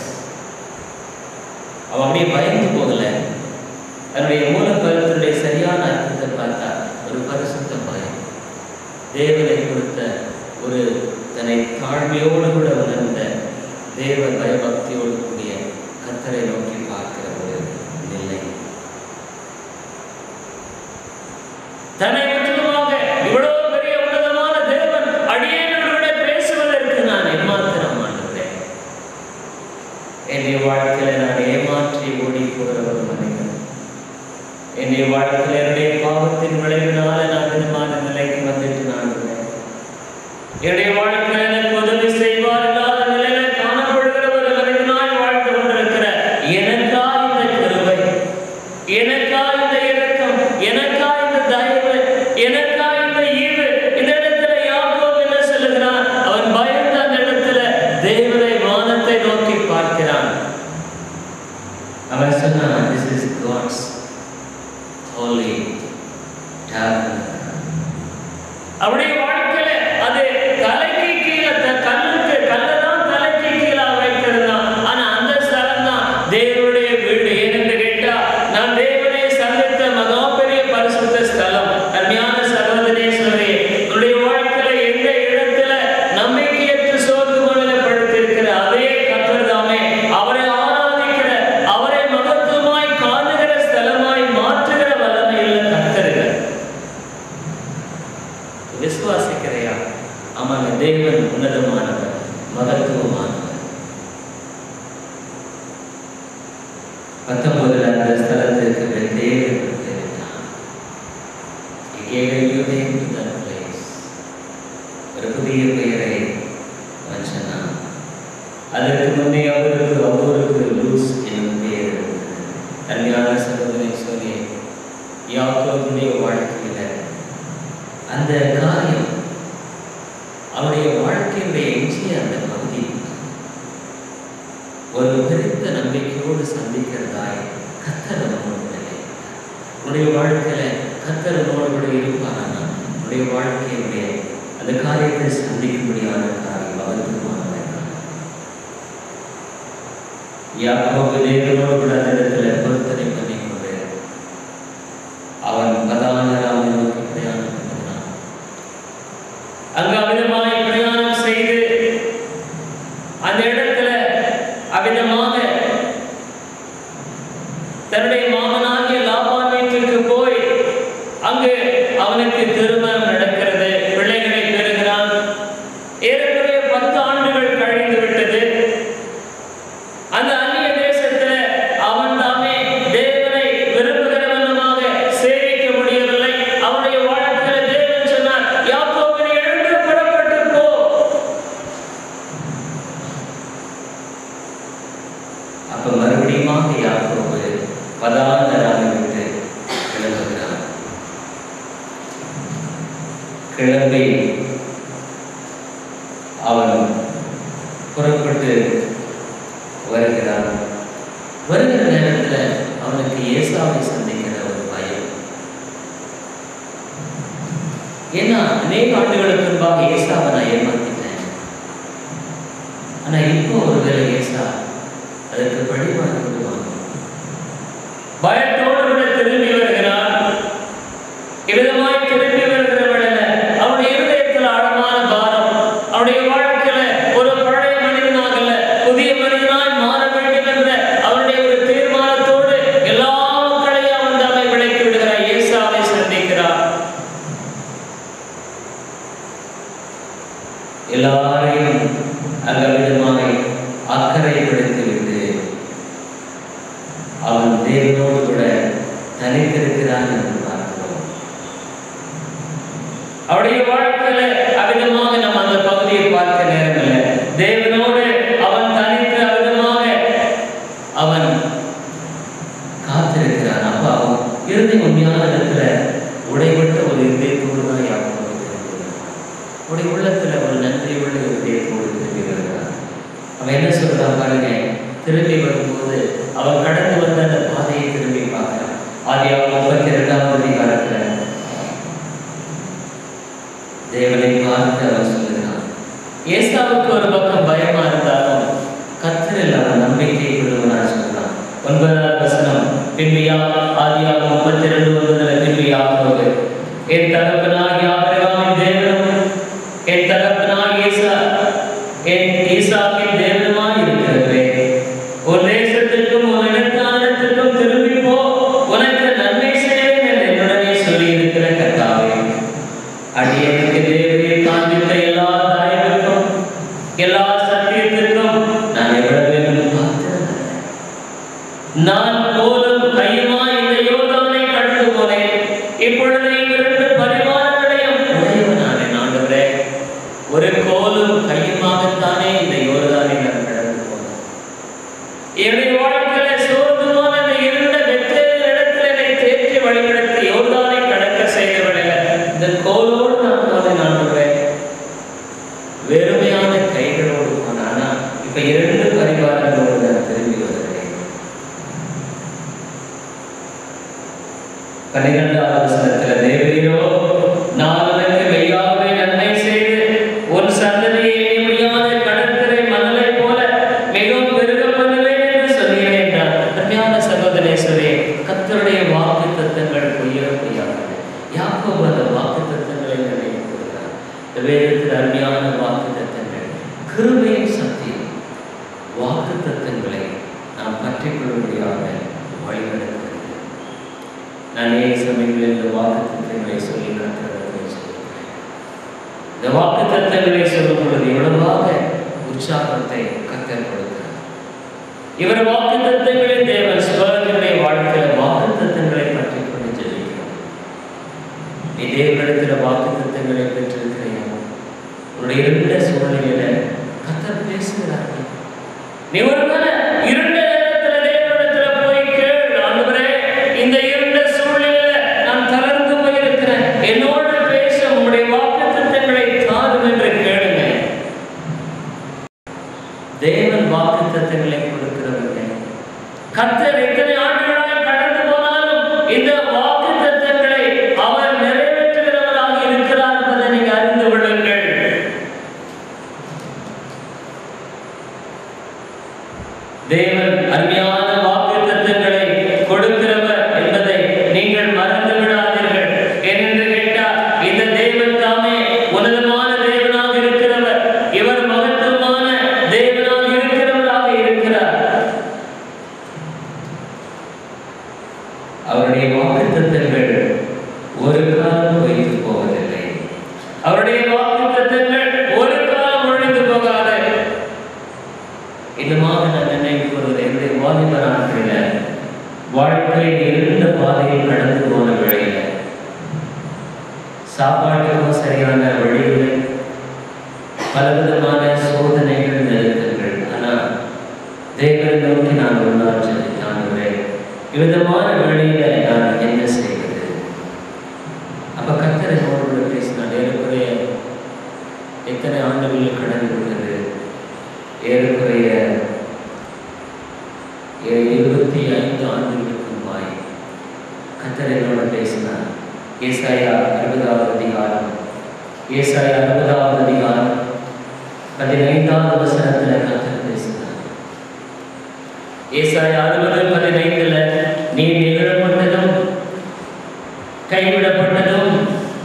அவன் அப்படியே பயந்து போகல தன்னுடைய மூல கருத்துடைய சரியான அர்த்தத்தை பார்த்தா ஒரு பரிசுத்த பயம் தேவனை கொடுத்த ஒரு தன்னை தாழ்மையோடு கூட உணர்ந்த தேவ பயபக்தியோடு கூடிய கர்த்தரை நோக்கி பார்க்கிற ஒரு நிலை தன்னை முற்றிலுமாக இவ்வளவு பெரிய உன்னதமான தேவன் அடியேனோடு பேசுவதற்கு நான் எம்மாத்திரம் ஆண்டுகிறேன் என்னுடைய வாழ்க்கையில நான் ஏமாற்றி ஓடி போகிற ஒரு மனிதன் என்னுடைய வாழ்க்கையில என்னுடைய பாவத்தின் விளைவினால நான் விதமான நிலைக்கு வந்துட்டு நான் இருந்தேன். என்னுடைய வாழ்க்கையில எனக்கு உதவி செய்வார் இல்லாத நிலையில காணப்படுகிற ஒரு மனிதனாய் வாழ்ந்து கொண்டிருக்கிற எனக்கா இந்த கிருபை எனக்கா இந்த இரக்கம் எனக்கா இந்த தயவு எனக்கா இந்த ஈவு இந்த இடத்துல யாக்கோபு என்ன சொல்லுகிறான் அவன் பயந்த அந்த இடத்துல தேவனை வானத்தை நோக்கி பார்க்கிறான் அவன் சொன்னான் this is God's holy tabernacle அவருடைய வாழ்க்கையில அது விசுவாசிக்கிறையா ஆமாங்க தேவன் உன்னதமானவர் மகத்துவமானவர் பத்தொன்பதுல அந்த ஸ்தலத்திற்கு தேவன் பெயரிட்டார். He gave a new name to that place. ஒரு புதிய பெயரை அவன் சொன்னான் அதற்கு முன்னே அவருக்கு அவருக்கு லூஸ் என்னும் பெயர் இருந்தது. அருமையான சகோதரி சொல்லி யாக்கோபுடைய வாழ்க்கையில அந்த காரியம் அவருடைய வாழ்க்கையுடைய எஞ்சிய அந்த பகுதி ஒரு பெருத்த நம்பிக்கையோடு சந்திக்கிறதாய் கத்தர் நம்மோடு இல்லை உன்னுடைய வாழ்க்கையில கத்தர் நம்மோடு கூட இருப்பாரானா உன்னுடைய வாழ்க்கையுடைய அந்த காரியத்தை சந்திக்கும்படியான காரியம் அவருக்குமானவை யாக்கோபு தேவனோடு கூட அந்த இடத்துல பொருத்தனை பண்ணிக்கொண்டு அவன் பதானராமை நோக்கி பிரயாணம் பண்ணினான் அங்கு அவிதமாய் பிரயாணம் செய்து அந்த இடத்துல அவிதமாக தன்னுடைய மாமனாகிய லாபான் வீட்டிற்கு போய் அங்கு அவனுக்கு திருமணம் நடக்கிறது பிள்ளைகளை பெறுகிறான் ஏறக்குறைய பத்து ஆண்டுகள் கழிந்து விட்டது அந்த அந்நிய தேசத்துல அவன் தாமே தேவனை விரும்புகிறவனமாக சேவிக்க முடியவில்லை அவனுடைய வாழ்க்கையில தேவன் சொன்னார் யாக்கோபு நீ எழுந்து புறப்பட்டு போ அப்ப மறுபடியுமாக யாக்கோபு பதாந்தராக விட்டு கிளம்புகிறான் கிளம்பி அவன் புறப்பட்டு வருகிறான் வருகிற நேரத்துல அவனுக்கு ஏசாவை சந்திக்கிற ஒரு பயம் ஏன்னா அநேக ஆண்டுகளுக்கு முன்பாக ஏசாவை நான் ஏமாத்திட்டேன் ஆனா இப்போ ஒருவேளை ஏசா அதற்கு பழிவாங்க விடுவாங்க பயத்தோடு கூட திரும்பி வருகிறான் இவ்விதமாய் திரும்பி வருகிற வேளையில அவனுடைய இருதயத்தில் ஆழமான பாரம் அவனுடைய வாழ்க்கையில ஒரு பழைய மனிதனாக அல்ல புதிய மனிதனாய் மாற வேண்டும் என்ற அவனுடைய ஒரு தீர்மானத்தோடு எல்லா மக்களையும் அவன் தம்மை விளக்கி விடுகிறார் இயேசுவை சந்திக்கிறார் எல்லாரையும் அந்த விதமாய் அக்கறைப்படுத்திவிட்டு அவன் தேவனோடு கூட தனித்திருக்கிறான் என்று பார்க்கிறோம் அவருடைய வாழ்க்கையில அவிதமாக நம்ம அந்த பகுதியை பார்க்க நேரமில்லை தேவனோடு அவன் தனித்து அவிதமாக அவன் காத்திருக்கிறான் அப்ப அவன் இறுதி உண்மையான இடத்துல உடைபட்ட ஒரு இதயத்தோடு தான் யாக்கோபு திரும்புகிறான். அவருடைய உள்ளத்துல ஒரு நன்றி உள்ள இதயத்தோடு திரும்பி வருகிறான் அவன் என்ன சொல்றான் பாருங்க திரும்பி வரும்போது அவன் கடந்து வந்த அந்த பாதையை திரும்பி பார்க்கிறான் ஆதியாக முப்பத்தி இரண்டாவது அதிகாரத்துல தேவனை பார்த்து அவன் சொல்லுகிறான் ஏசாவுக்கு ஒரு பக்கம் பயமா இருந்தாலும் கத்தரில் அவன் நம்பிக்கை கொள்வனாக சொல்றான் ஒன்பதாவது வசனம் பின்பியா ஆதியாக முப்பத்தி இரண்டு ஒன்பதுல பின்பியாகுவது என் தகப்பனாகிய ஆபிரகாமின் தேவனும் என் தகப்பனாகிய ஈசா என் ஈசாக்கின் தேவனுமாய் இருக்கிறது உன் தேசத்திற்கும் உன் இடத்தானத்திற்கும் திரும்பி போ உனக்கு நன்மை செய்வேன் என்று என்னுடனே சொல்லி இருக்கிற கர்த்தாவே அடியனுக்கு தேவரே காண்பித்த எல்லா தயவுக்கும் எல்லா சத்தியத்திற்கும் நான் எவ்வளவு வேணும் பார்த்திருந்தேன் நான் போதும் கையுமா இந்த யோர்தானை கடந்து போனேன் இப்பொழுது இரண்டு பரிமாணங்களையும் உடையவனானேன் ஆண்டவரே ஒரு கோலும் கையுமாகத்தானே இந்த யோர்தானை நான் கடந்து போனேன் என்னுடைய வாழ்க்கையில சோர்ந்து போன இந்த இருண்ட வெற்றேறு இடத்துல என்னை தேற்றி வழிநடத்தி யோர்தானை கடக்க செய்தவர்கள இந்த கோலோடு நான் போனேன் ஆண்டவரே வெறுமையான கைகளோடு போனேன் ஆனா இப்ப இரண்டு பரிவாரங்களோடு நான் திரும்பி வருகிறேன் பன்னிரெண்டாவது வசனத்துல தேவரீரோ நான் உனக்கு மெய்யாகவே நன்மை செய்து உன் சந்ததியை எண்ணி முடியாத கடற்கரை மணலை போல மிகவும் பெருக பண்ணுவேன் என்று சொன்னீரே என்றார் அருமையான சகோதரேஸ்வரே கத்தருடைய வாக்கு தத்தங்கள் பொய்ய பொய்யாது யாக்கோபு அந்த வாக்கு தத்தங்களை நினைவுகிறார் இந்த வேதத்தில் அருமையான வாக்கு தத்தங்கள் கிருபையின் சத்தியம் வாக்கு தத்தங்களை நாம் பற்றிக் கொள்ளும்படியாக வழிநடத்துகிறது நான் அநேக சமயங்களில் இந்த வாக்கு தத்தங்களை சொல்லி கற்றுறதை சொல்கிறேன் இந்த வாக்கு தத்தங்களை சொல்லும் பொழுது எவ்வளவாக உற்சாகத்தை கத்தர் கொடுக்கிறார் இவர் வாக்கு தத்தங்களை தேவன் சுவர்களுடைய வாழ்க்கையில வாக்கு தத்தங்களை பற்றி கொண்டு ஜெபிக்கிறோம் நீ தேவனிடத்துல வாக்கு தத்தங்களை பெற்றிருக்கிறையா உன்னுடைய இருண்ட சூழ்நிலையில கத்தர் பேசுகிறார்கள் நீ ஒருவேளை இருண்ட நேரத்துல தேவனிடத்துல போய் கேள் ஆண்டவரே இந்த இருண்ட சூழ்நிலையில நான் தளர்ந்து போயிருக்கிறேன் என்னோடு பேச உங்களுடைய வாக்கு தத்தங்களை தாரும் என்று கேளுங்க தேவன் வாக்கு தத்தங்களை கொடுக்கிறவர்கள் கத்தர் எத்தனை ஆண்டுகளாய் கடந்து போனாலும் இந்த வாக்கு தத்தங்களை அவர் நிறைவேற்றுகிறவராக இருக்கிறார் என்பதை நீங்க அறிந்து கொள்ளுங்கள் தேவன் அருமையான வாக்கு தத்தங்களை கொடுக்கிறவர் என்பதை நீங்கள் மறந்து விடாதீர்கள் ஏனென்று கேட்டால் இந்த தேவன் தாமே உன்னதமான தேவனாக இருக்கிறவர் இவர் மகத்துவமான தேவனாக இருக்கிறவராக இருக்கிறார் அவருடைய வாக்கு தத்தங்கள் ஒரு காலம் பொய்த்து போவதில்லை அவருடைய வாக்கு தத்தங்கள் ஒரு காலம் ஒழிந்து போகாது இன்னுமாக நான் நினைவு கூறுவது என்னுடைய வாலிப நாட்களில் வாழ்க்கையில் இருந்த பாதையில் கடந்து போன வேளையில சாப்பாட்டுக்கும் சரியான வழியில் பலவிதமான சோதனைகள் நெருக்கங்கள் ஆனால் தேவனை நோக்கி நான் ஒரு நாள் ஜெபித்தாண்டுகிறேன் இவ்விதமான வழியில நான் என்ன செய்வது அப்ப கத்தரை என்னோடு பேசினார் ஏறக்குறைய எத்தனை ஆண்டுகள் கடந்து விட்டது ஏறக்குறைய ஏ- இருபத்தி ஐந்து ஆண்டுகளுக்கு முன்பாய் கத்தர் என்னோட பேசினார் ஏசாயா அறுபதாவது அதிகாரம் ஏசாயா அறுபதாவது அதிகாரம் பதினைந்தாவது வசனத்துல கத்தர் பேசினார் ஏசாயா அறுபது பதினைந்துல நீ நிகழப்பட்டதும் கைவிடப்பட்டதும்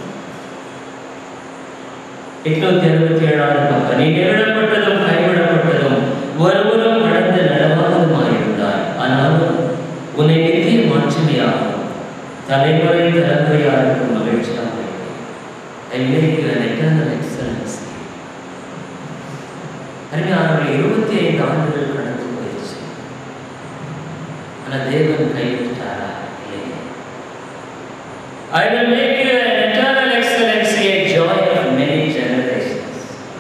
எட்நூத்தி அறுபத்தி ஏழாவது பக்கம் நீ நிகழப்பட்டதும் கைவிடப்பட்டதும் ஒருவரும் கடந்து நடவாததுமாயிருந்தார் ஆனாலும் உன்னை நித்திய மாற்றுமையாகும் தலைமுறை தலைமுறையாருக்கும் மகிழ்ச்சியாக I make you an eternal excellency. அருமையானவர்கள் இருபத்தி ஐந்து ஆண்டுகள் கடந்து போயிடுச்சு ஆனால் தேவன் கைவிட்டாரா இல்லையா I will make you an eternal excellency, a joy of many generations.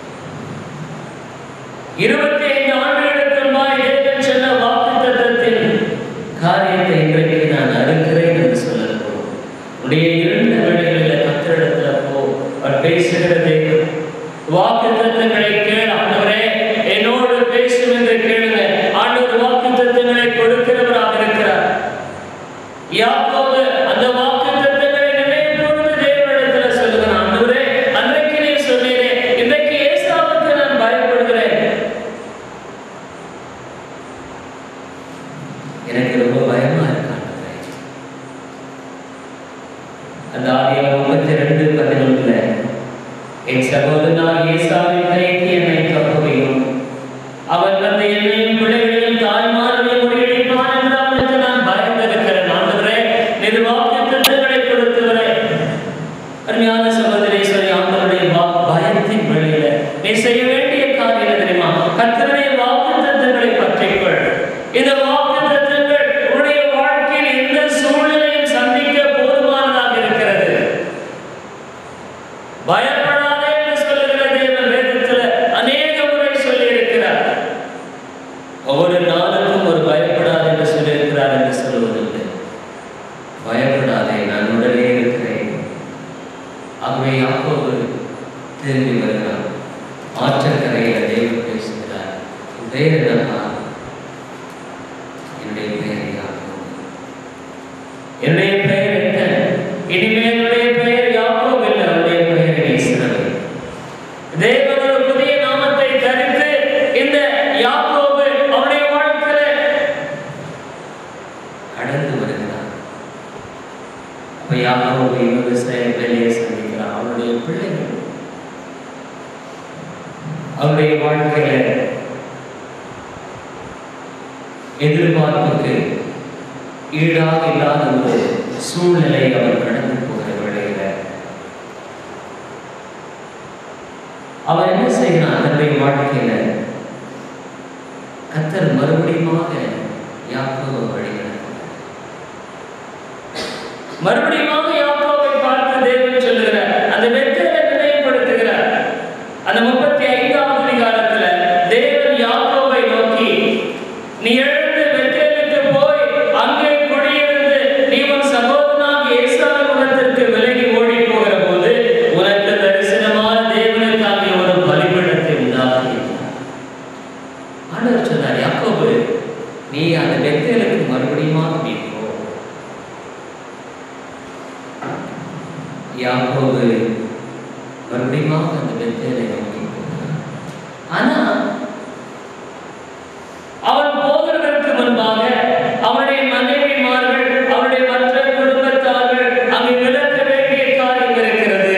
இருபத்தி ஐந்து ஆண்டுகளுக்கு முன்பாய் தேவன் சொன்ன வாக்குத்தத்தத்தின் காரியத்தை இன்றைக்கு நான் அறுக்கிறேன் என்று சொல்லப்போம் உடைய இரண்டு வழிகளில் கத்திரிடத்துல போ அவர் பேசுகிற தேவன் வாக்குத்தத்தங்களை கேள் ஆண்டவரே என்னோடு பேசும் என்று கேளுங்க ஆண்டவர் வாக்குத்தத்தங்களை கொடுக்கிறவராக இருக்கிறார் யாக்கோபு அந்த வாக்குத்தத்தங்களை நினைவு கூர்ந்து தேவனிடத்தில் சொல்லுகிறான் ஆண்டவரே அன்றைக்கு நீ சொன்னீரே இன்றைக்கு ஏசாவுக்கு நான் பயப்படுகிறேன் எனக்கு ரொம்ப பயமா இருக்கு ஆண்டவரே அந்த ஆதியாகமம் முப்பத்தி ரெண்டு பதினொன்றுல என் சகோதரனாக ஏசாவின் கைக்கு என்னை தப்புவையும் அவன் வந்து என்னையும் பிள்ளைகளையும் தாய்மார்களையும் முறியடிப்பான் என்று அவனுக்கு நான் பயந்திருக்கிறேன் ஆண்டவரே நீர் வாக்குத்தத்தங்களை கொடுத்தவரே அருமையான சகோதரேஸ்வரி ஆண்டவருடைய வா- பயத்தின் வழியில நீ செய்ய வேண்டிய காரியம் என்ன தெரியுமா கர்த்தருடைய வாக்குத்தத்தங்களை பற்றிக்கொள் இந்த வாக்குத்தத்தங்கள் உன்னுடைய வாழ்க்கையில் எந்த சூழ்நிலையும் சந்திக்க போதுமானதாக இருக்கிறது பயப்படாதே என்று சொல்லுகிற தேவன் வேதத்துல அநேக முறை சொல்லி இருக்கிறார் ஒவ்வொரு நாளுக்கும் ஒரு பயப்படாதே என்று சொல்லியிருக்கிறார் என்று சொல்லுவதில்லை பயப்படாதே நான் உடனே இருக்கிறேன் ஆகவே யாக்கோபு திரும்பி வருகிறார் ஆற்றக்கரையில தேவன் பேசுகிறார் உன் பெயர் என்னப்பா என்னுடைய பெயர் யாக்கோபு என்னுடைய பெயர் என்ன இனிமேல் என்னுடைய பெயர் யாக்கோபு இல்லை அவருடைய பெயர் இஸ்ரவேல் தேவன் ஒரு புதிய நாமத்தை தரித்து இந்த யாக்கோபு அவருடைய வாழ்க்கையில கடந்து வருகிறார் அப்ப யாக்கோபு இன்னொரு செயல் வேலையை சந்திக்கிறார் அவருடைய பிள்ளைகள் அவருடைய வாழ்க்கையில எதிர்பார்ப்புக்கு ஈடாக இல்லாத ஒரு சூழ்நிலை அவர் கடந்து போகிற வேளையில அவன் என்ன செய்கிறான் தன்னுடைய வாழ்க்கையில கத்தர் மறுபடியுமாக யாக்கோவை வழிநடத்துகிறார் மறுபடியுமாக யாக்கோவை பார்த்து தேவன் சொல்லுகிறார் அந்த வெற்றியை நினைவுபடுத்துகிறார் அந்த முப்பத்தி ஐந்தாவது அதிகாரத்துல தேவன் யாக்கோவை நோக்கி நீ எழுந்து வெற்றிலுக்கு போய் அங்கே குடியிருந்து நீ உன் சகோதரனாக ஏசாவின் முகத்திற்கு விலகி ஓடி போகிற போது உனக்கு தரிசனமான தேவனுக்கு அங்கே ஒரு பலிபீடத்தை உண்டாக்கி ஆண்டவர் சொன்னார் யாக்கோபு நீ அந்த வெற்றிலுக்கு மறுபடியுமாக நீ போ யாக்கோபு மறுபடியுமாக அந்த பெத்தேலை நோக்கி போகிறான் ஆனா அவன் போகிறதற்கு முன்பாக அவனுடைய மனைவிமார்கள் அவனுடைய மற்ற குடும்பத்தார்கள் அங்கு விளக்க வேண்டிய காரியம் இருக்கிறது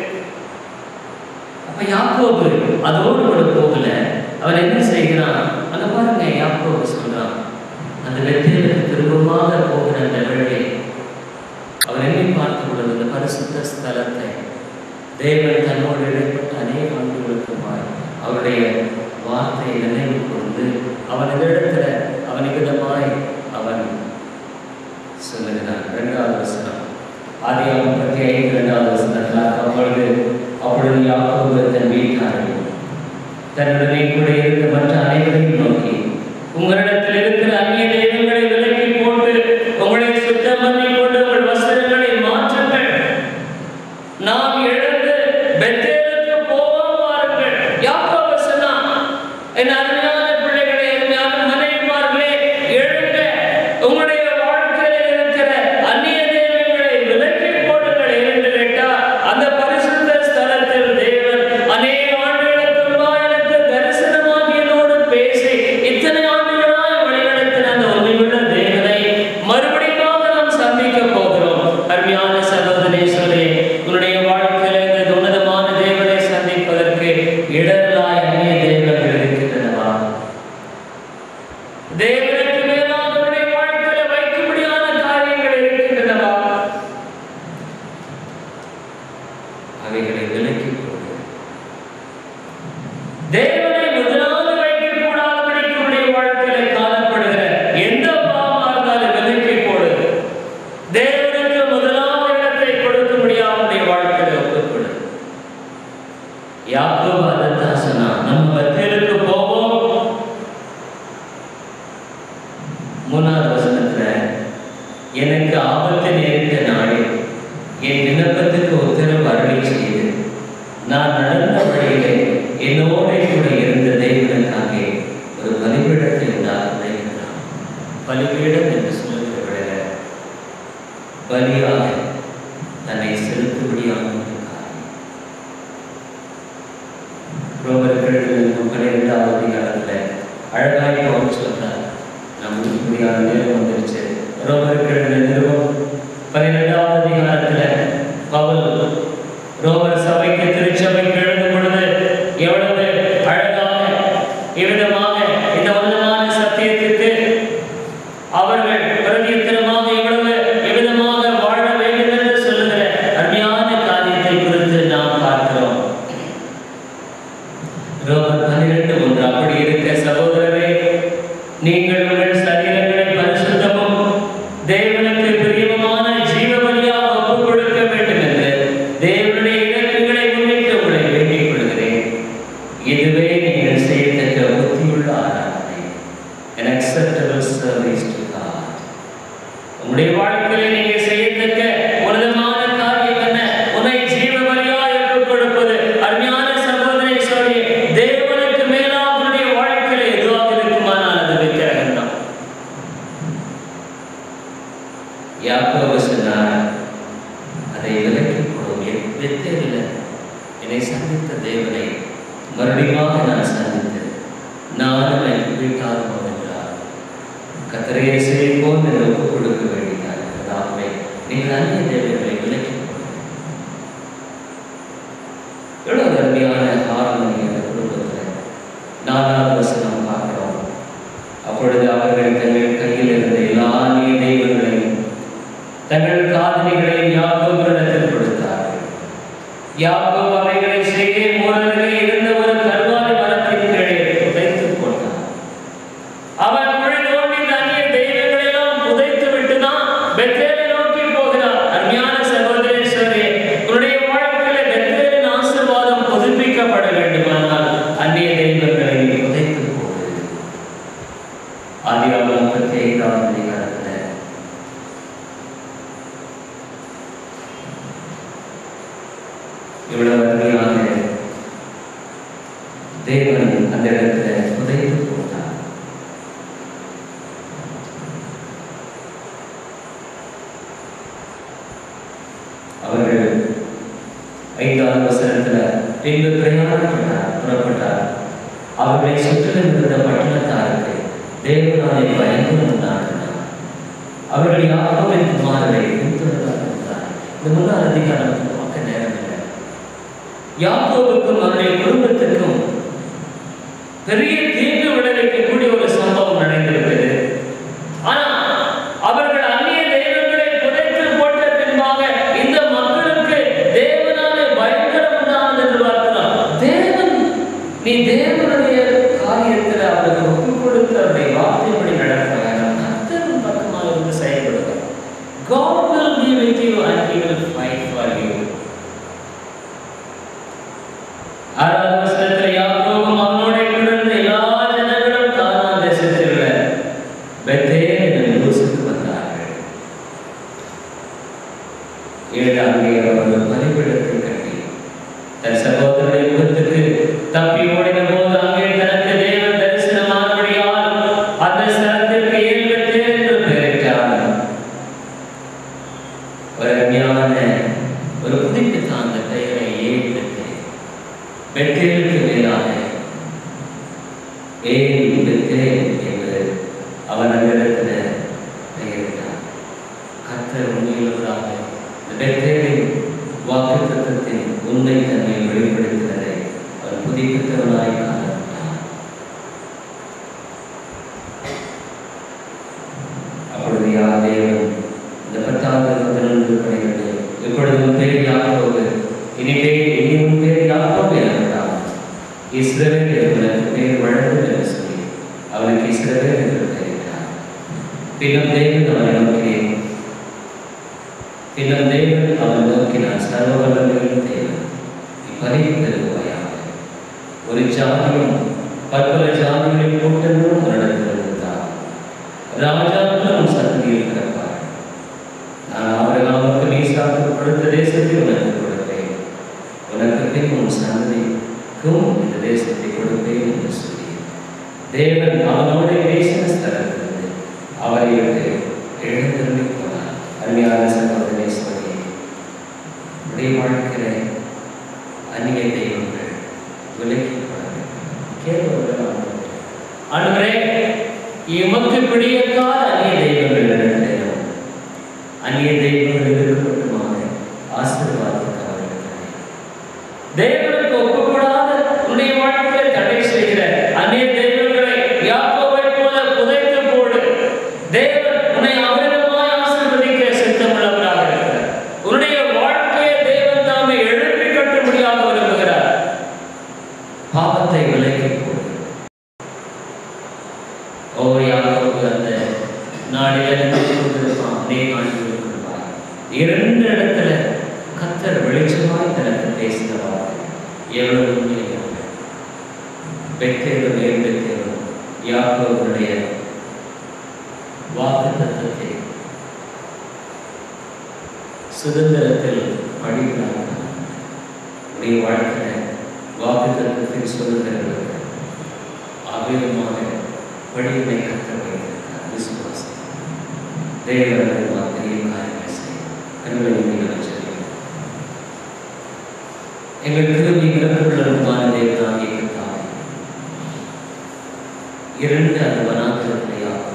அப்ப யாக்கோபு அதோடு கூட போகல அவன் என்ன செய்கிறான் அங்க பாருங்க யாக்கோபு சொல்றான் அந்த வெற்றிகளுக்கு திரும்பமாக போகிற அந்த வேளை அவர் என்னை பார்த்து கொண்டது இந்த பரிசுத்த ஸ்தலத்தை தேவன் தன்னோடு இடைப்பட்ட அநேக ஆண்டுகளுக்குமாய் அவருடைய வார்த்தையை நினைவு கொண்டு அவன் இடத்துல அவனுக்கு விதமாய் அவன் சொல்லுகிறான் இரண்டாவது வசனம் ஆதி முப்பத்தி ஐந்து இரண்டாவது வசனத்தில் அப்பொழுது அப்பொழுது யாக்கோபு தன் வீட்டாரை தன்னுடனே கூட இருந்த மற்ற அனைவரையும் நோக்கி உங்களிடத்தில் இருக்கிற அந்நிய தெய்வங்களை விலக்கி போட்டு உங்களை சுத்தம் பண்ணி கொண்டு உங்கள் வஸ்திரங்களை மாற்றுங்கள் நாம் எழுந்து பெத்தேலுக்கு போவோம் வாருங்கள் யாக்கோபு சொன்னான் என் அருமையான பிள்ளைகளே அருமையான மனைவிமார்களே எழுங்க உங்களுடைய வாழ்க்கையில் இருக்கிற அந்நிய தெய்வங்களை விலக்கி போடுங்கள் என்று கேட்டால் அந்த பரிசுத்த ஸ்தலத்தில் தேவன் அநேக ஆண்டுகளுக்கு முன்பாக எனக்கு தரிசனமாகி என்னோடு பேசி இத்தனை ஆண்டுகளாய் வழிநடத்தின அந்த உண்மையுள்ள தேவனை மறுபடியும் நாம் சந்திக்க போகிறோம் அருமையான சகோதரே சொல்லி உன்னுடைய வாழ்க்கையில இந்த உன்னதமான தேவனை சந்திப்பதற்கு இடர்களாய் அந்நிய தெய்வங்கள் இருக்கின்றனவா தேவனுக்கு மேலாக உன்னுடைய வாழ்க்கையில வைக்கும்படியான காரியங்கள் இருக்கின்றனவா அவைகளை விலக்கி போடு தேவனை முதலாவது வைக்கக்கூடாதபடிக்கு உன்னுடைய வாழ்க்கையில காணப்படுகிற எந்த பாவமா இருந்தாலும் விலக்கி போடு தேவனுக்கு முதலாவது இடத்தை கொடுக்க முடியாத வாழ்க்கையில ஒப்புக்கொடு யாக்கோபு அதைத்தான் சொன்னான் நம்ம பத்தேலுக்கு போவோம் மூணாவது வசனத்துல எனக்கு ஆபத்து நேரிட்ட நாளில் என் விண்ணப்பத்துக்கு உத்தரவு அருளை செய்து நான் நடந்த வழியிலே என்னோட கூட இருந்த தெய்வனுக்காக ஒரு பலிபீடத்தை உண்டாக்குவேன் என்றான் பலிபீடம் என்று சொல்லுகிற விட பலியாக தன்னை செலுத்தும்படியான ஒரு காரியம் ரோமர்கள் பன்னிரெண்டாவது அதிகாரத்தில் அழகாய் பவுல் சொல்றார் நம்ம இப்படியான நேரம் வந்துருச்சு ரோமர்கள் நிறுவம் பன்னிரெண்டாவது அதிகாரத்தில் பவுல் ரோமர் சபைக்கு திருச்சபைக்கு எழுதும் பொழுது எவ்வளவு அழகாக இவ்விதமாக இந்த உன்னதமான சத்தியத்திற்கு அவர்கள் பிரதியுத்தரமாக எவ்வளவு எவ்விதமாக வாழ வேண்டும் என்று சொல்லுகிற அருமையான காரியத்தை குறித்து நாம் பார்க்கிறோம் ரோமர் பன்னிரண்டு ஒன்று அப்படி இருக்க சகோதரரே நீங்கள் உங்கள் சரீரங்களை பரிசுத்தமும் தேவனுக்கு பிரியமான ஜீவ பலியாக ஒப்புக் கொடுக்க வேண்டும் என்று தேவனுடைய இலக்குகளை முன்னிட்டு உங்களை வேண்டிக் கொள்கிறேன் இதுவே நீங்கள் செய்யத்தக்க புத்தியுள்ள ஆராதனை an acceptable service to God உங்களுடைய வாழ்க்கையில் நீங்க செய்யத்தக்க உன்னதமான காரியம் என்ன உன்னை ஜீவ பலியாய் ஒப்புக் கொடுப்பது அருமையான சகோதரி சொல்லி தேவனுக்கு மேலாக உன்னுடைய வாழ்க்கையில எதுவாக இருக்குமானால் அது விக்கிரகம் தான் யாக்கோபு சொன்னார் அதை விலக்கி போடும் என் வெத்தேரில் என்னை சந்தித்த தேவனை மறுபடியும் நான் சந்தித்து நானும் என் வீட்டாரும் என்றார் கத்தரையை செய்வோம் என்று ஒப்புக் கொடுக்க வேண்டினார் அதாகவே நீங்கள் அந்நிய தேவர்களை விலக்கி போடுங்கள். எவ்வளவு அருமையான ஹார்மனி அந்த குடும்பத்தில் நாலாவது வசனம் பார்க்கிறோம் அப்பொழுது அவர்கள் தங்கள் கையில் இருந்த எல்லா அந்நிய தெய்வங்களையும் தங்கள் காதலிகளையும் யாக்கோபிடத்தில் கொடுத்தார்கள் யாக்கோப் அவைகளை செய்ய மூலர்களே இருந்த தேவன் அந்த இடத்துல புதைத்து போட்டார் அவர்கள் ஐந்தாவது வசனத்துல பின்பு பிரயாணப்பட்டார் புறப்பட்டார் அவர்களை சுற்றிலும் இருந்த பட்டணத்தாருக்கு தேவனாலே பயந்து உண்டாக்கினார் அவர்கள் யாரோவின் குமாரரை பின்தொடர்ந்தார் என்றார். இந்த முன்னாள் அதிகாரத்துக்கு பார்க்க நேரம் இல்லை யாக்கோவுக்கும் அவருடைய குடும்பத்துக்கும் பெரிய தீங்கு விளைவிக்கக்கூடிய ஒரு சம்பவம் நடந்திருக்கிறது ஆனா அவர்கள் அந்நிய தெய்வங்களை புதைத்து போட்ட பின்பாக இந்த மக்களுக்கு தேவனாலே பயங்கரம் உண்டானது என்று பார்க்கலாம் தேவன் நீ தேவனுடைய காரியத்தில் அவருக்கு ஒப்புக் கொடுத்து அவருடைய வார்த்தைப்படி நடக்கிறார் கர்த்தரும் பக்கமாக இருந்து செயல்படுகிறார் God will be with you and he will fight for you. ஆறாவது வசனத்தில் யாக்கோபும் அவனோட கூட இருந்த எல்லா ஜனங்களும் கானான் தேசத்தில் உள்ள பெத்தேல் என்னும் ஊருக்கு வந்தார்கள் ஏழு அங்கே அவர் ஒரு பலிபீடத்தை கட்டி தன் சகோதரனுடைய முகத்துக்கு தப்பி ஓடின போது அங்கே தனக்கு தேவன் தரிசனமானபடியால் அந்த ஸ்தலத்திற்கு ஏழு பெத்தேல் என்று பெயரிட்டார் ஒரு அருமையான ஒரு புதுப்பித்த அந்த பெயரை ஏழு பெத்தேல் பெத்தேலுக்கு மேலாக ஏழு பெத்தேல் என்று அவன் அந்த இடத்துல பெயரிட்டார் கர்த்தர் உண்மையுள்ளவராக இந்த பெத்தேலின் வாக்குத்தத்தத்தின் உண்மை தன்மையை வெளிப்படுத்தினதை அவர் புதுப்பித்தவனாய் காணப்பட்டார் அப்பொழுது யார் தேவன் இந்த பத்தாவது பதினொன்று படைகிறது இப்பொழுது உன் பேர் யாக்கோபு இனி பேர் இனி உன் பேர் யாக்கோபு எனப்படாம் இஸ்ரவேல் என்பதற்கு பேர் வழங்கும் என்று சொல்லி அவனுக்கு இஸ்ரவேல் என்று பெயரிட்டார் பின்னும் தேவன் அவனை நோக்கி பின்னும் தேவன் அவன் நோக்கினான் சர்வ வல்லமையுள்ள தேவன் நீ பதவி பெறுவாயாக ஒரு ஜாதியும் பற்பல ஜாதிகளின் கூட்டங்களும் உன்னிடத்தில் இருந்தார் ராஜாக்களும் சந்ததியில் பிறப்பார் நான் ஆபிரகாமுக்கு மீசாக்கு கொடுத்த தேசத்தை உனக்கு கொடுப்பேன் உனக்கு பின் உன் சந்ததிக்கும் இந்த தேசத்தை கொடுப்பேன் என்று சொல்லி தேவன் அவனோடு பேசின ஸ்தலத்திலிருந்து அவரை விட்டு எழுந்திரும்பி போனார் அருமையான சகோதரனை சொல்லி உடைய வாழ்க்கையில் அந்நிய தெய்வங்கள் விலக்கி கேட்பவர்கள் ஆண்டவரே எமக்கு பிடியக்காத அந்நிய தெய்வங்கள் நடக்கிறோம் அந்நிய தெய்வங்கள் இருக்கட்டுமாக ஆசீர்வாதத்துக்கு அவர்கள் தேவனுக்கு ஒப்புக்கூடாத உன்னுடைய வாழ்க்கையை தடை செய்கிற அந்நிய தெய்வங்களை யாக்கோவை போல புதைத்து போடு தேவன் உன்னை அவரிடமாய் ஆசீர்வதிக்க சித்தமுள்ளவராக இருக்கிறார் உன்னுடைய வாழ்க்கையை தேவன் தாமே எழுப்பி கட்டும்படியாக விரும்புகிறார் பாவத்தை விலக்கி போடு ஒவ்வொரு யாக்கோபு அந்த நாடில் கொண்டிருப்பான் அநேக ஆண்டுகள் இருப்பார் இரண்டு இடத்துல கத்தர் வெளிச்சமாய் தனக்கு பேசினவார் எவ்வளவு உண்மையாக பெற்றேரும் ஏற்பெற்றேரும் யாக்கோபுடைய வாக்கு தத்துவத்தை சுதந்திரத்தில் வழிகிறார்கள் உடைய வாழ்க்கையில் வாக்கு தத்துவத்தில் சுதந்திரங்களுக்கு அபிரமாக வழிமை கற்ற வைத்திருக்கிறார் விசுவாசம் தேவர்கள் வார்த்தையை காரியங்களை செய்யும் கண்களை நீங்கள் வச்சிருக்கீங்க எங்கள் திரும்பி இறப்புள்ளதுமான தேவனாகிய கர்த்தாவே இரண்டு அந்த வனாந்திரத்தில் யாக்கோபு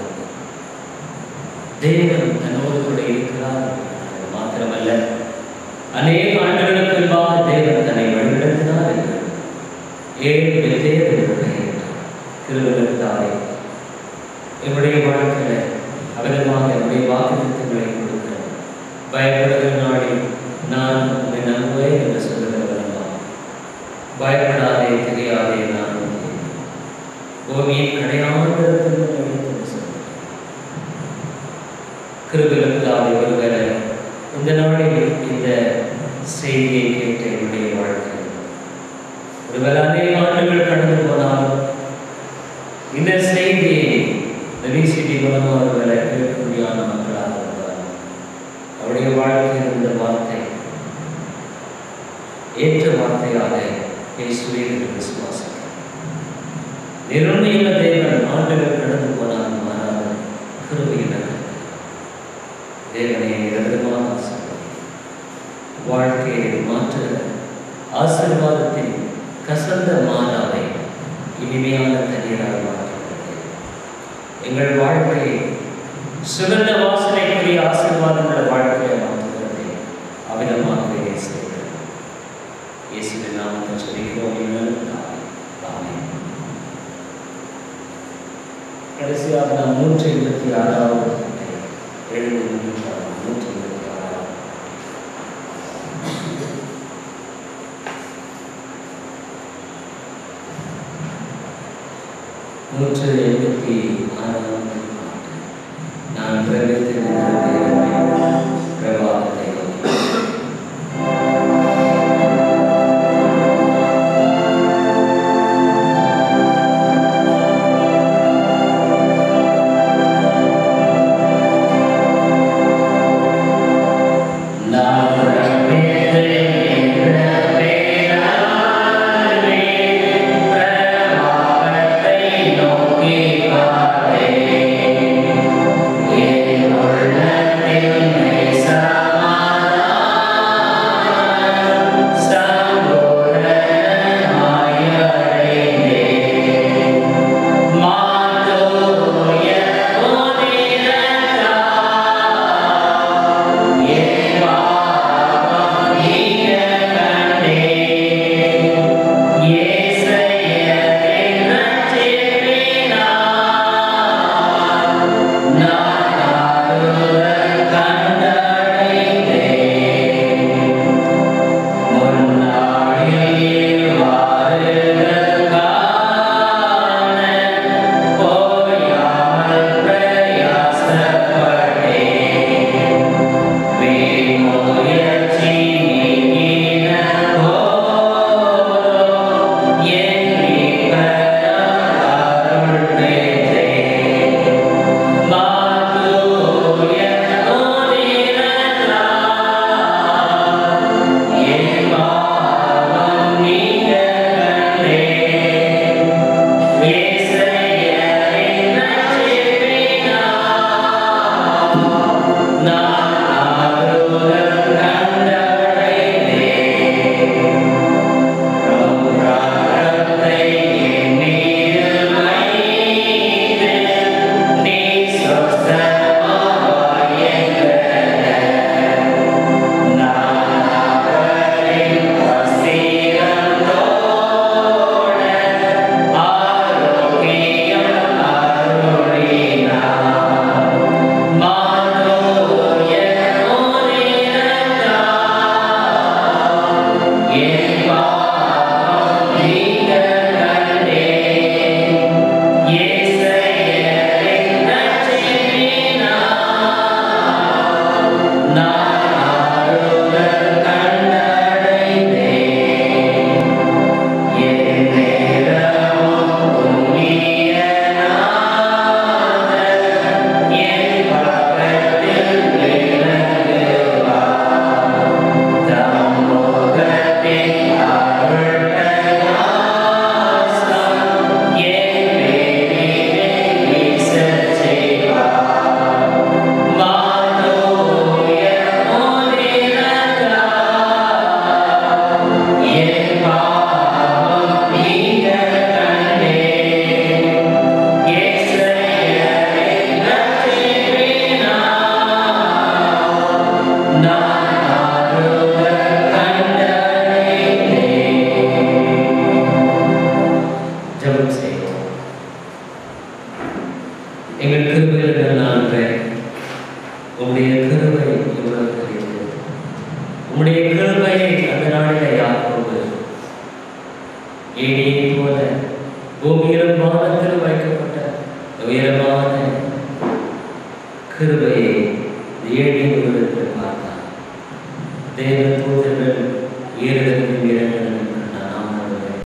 தேவன் தன்னோடு கூட இருக்கிறார் என்பது மாத்திரமல்ல அநேக ஆண்டுகளுக்கு முன்பாக தேவன் தன்னை வழிநடத்தினார் என்று ஏழு பெற்றேர் என்று பெயரிட்டார் திருவிழத்தாவே என்னுடைய வாழ்க்கையில் அகலமாக என்னுடைய வாக்குத்தங்களை கொடுக்கிறேன் பயப்படுகிற நாளில் நான் உன்னை நம்புவேன் என்று சொல்லுகிறவரம்மா பயப்படாதே தெரியாதே நான் உன்னை பூமியின் கடையாண்டத்தில் கிருபிலத்தாவை ஒருவரை இந்த நாளில் இந்த செய்தியை கேட்ட என்னுடைய வாழ்க்கை ஒருவேளை அநேக ஆண்டுகள் கடந்து போனாலும் இந்த செய்தியை இந்த விசிடி மூலமாக ஒருவேளை கேட்கக்கூடியான மக்களாக இருந்தார் அவருடைய வாழ்க்கையில் இந்த வார்த்தை ஏற்ற வார்த்தையாக இயேசுவே என்று விசுவாசிக்கிறேன் நிர்ணயில தேவன் ஆண்டுகள் கடந்து போனால் மாறாத கிருபையில் தேவனை நிரந்தரமாக ஆசீர்வதி. வாழ்க்கையை மாற்றுகிற ஆசீர்வாதத்தின் கசந்த மாறாவை இனிமையான தண்ணீராக மாற்றுகிறது எங்கள் வாழ்க்கையை சுகந்த வாசனைக்குரிய ஆசீர்வாதமுள்ள வாழ்க்கையை மாற்றுகிறது அவிதமாகவே செய்கிறது இயேசுவின் நாமத்தில் சொல்லிக்கிறோம் எங்கள் பிதாவே. ஆமென். கடைசியாக நாம் நூற்றி இருபத்தி ஆறாவது எழுதி முடித்தார் நூற்றி இருபத்தி ஆறாவது நூற்று எழுபத்தி ஆறாவது பாட்டு நான் பிரமித்து நின்ற நேரமே பிரபாகத்தை நோக்கி நான் பிரமித்து நின்ற நேரமே பிரபாகத்தை நோக்கி பார்த்தேன் என் உள்ளத்தில் சமாதானம் சம்பூரணமாய் அடைந்தேன். மாதோய புனிதத்தால் என் பாவம் நீங்க கண்டேன். இயேசையரின் ரட்சிப்பினால் நான் ஆறுதல் கண்டடைந்தேன். முன்னாளில் வாருங்கள் காண போயாமல் பிரயாசப்பட்டேன். வீண்முயற்சி நீங்கின போதும் என் மீட்பரால் அருள் பெற்றேன். மாதூய புனிதத்தால் என் பாவம் நீங்க கண்டேன். இயேசையரின் ரட்சிப்பினால் நான் ஆறுதல் கண்டடைந்தேன். பிரபுராகத்தை என் மீது வைத்து நீ சொஸ்தமாவாய் என்கிற நான் அவரின் வசீகத்தோட ஆரோக்கியம் அருளினார். மாதோய புனிதத்தால் என் பாவம் நீங்க கண்டேன். இயேசையரின் ரட்சிப்பினால் நான் ஆறுதல் கண்டடைந்தேன். என் நேரமும் புண்ணிய நாதர் என் பக்கத்தில் விளங்குவார். தம் முகத்தின் அருள் பிரகாசம் என் மேனில் வீசச் செய்வார். மாதோய புனிதத்தால் என் பாவம் நீங்க கண்டேன். இயேசையரின் ரட்சிப்பினால் நான் ஆறுதல் கண்டடைந்தேன். ஜெபம் செய்வோம். எங்கள் கிருபையில் ஆண்டவரே, உம்முடைய கிருபை எவ்வளவு பெரியது உம்முடைய கிருபையை அந்த நாளிலே யாக்கோபு ஏணியை போல பூமியிலும் வானத்தில் வைக்கப்பட்ட உயரமான கிருபையை ஏழை உலகத்தில் பார்த்தார் தேவ தூதர்கள் ஏறுதலில் இறங்க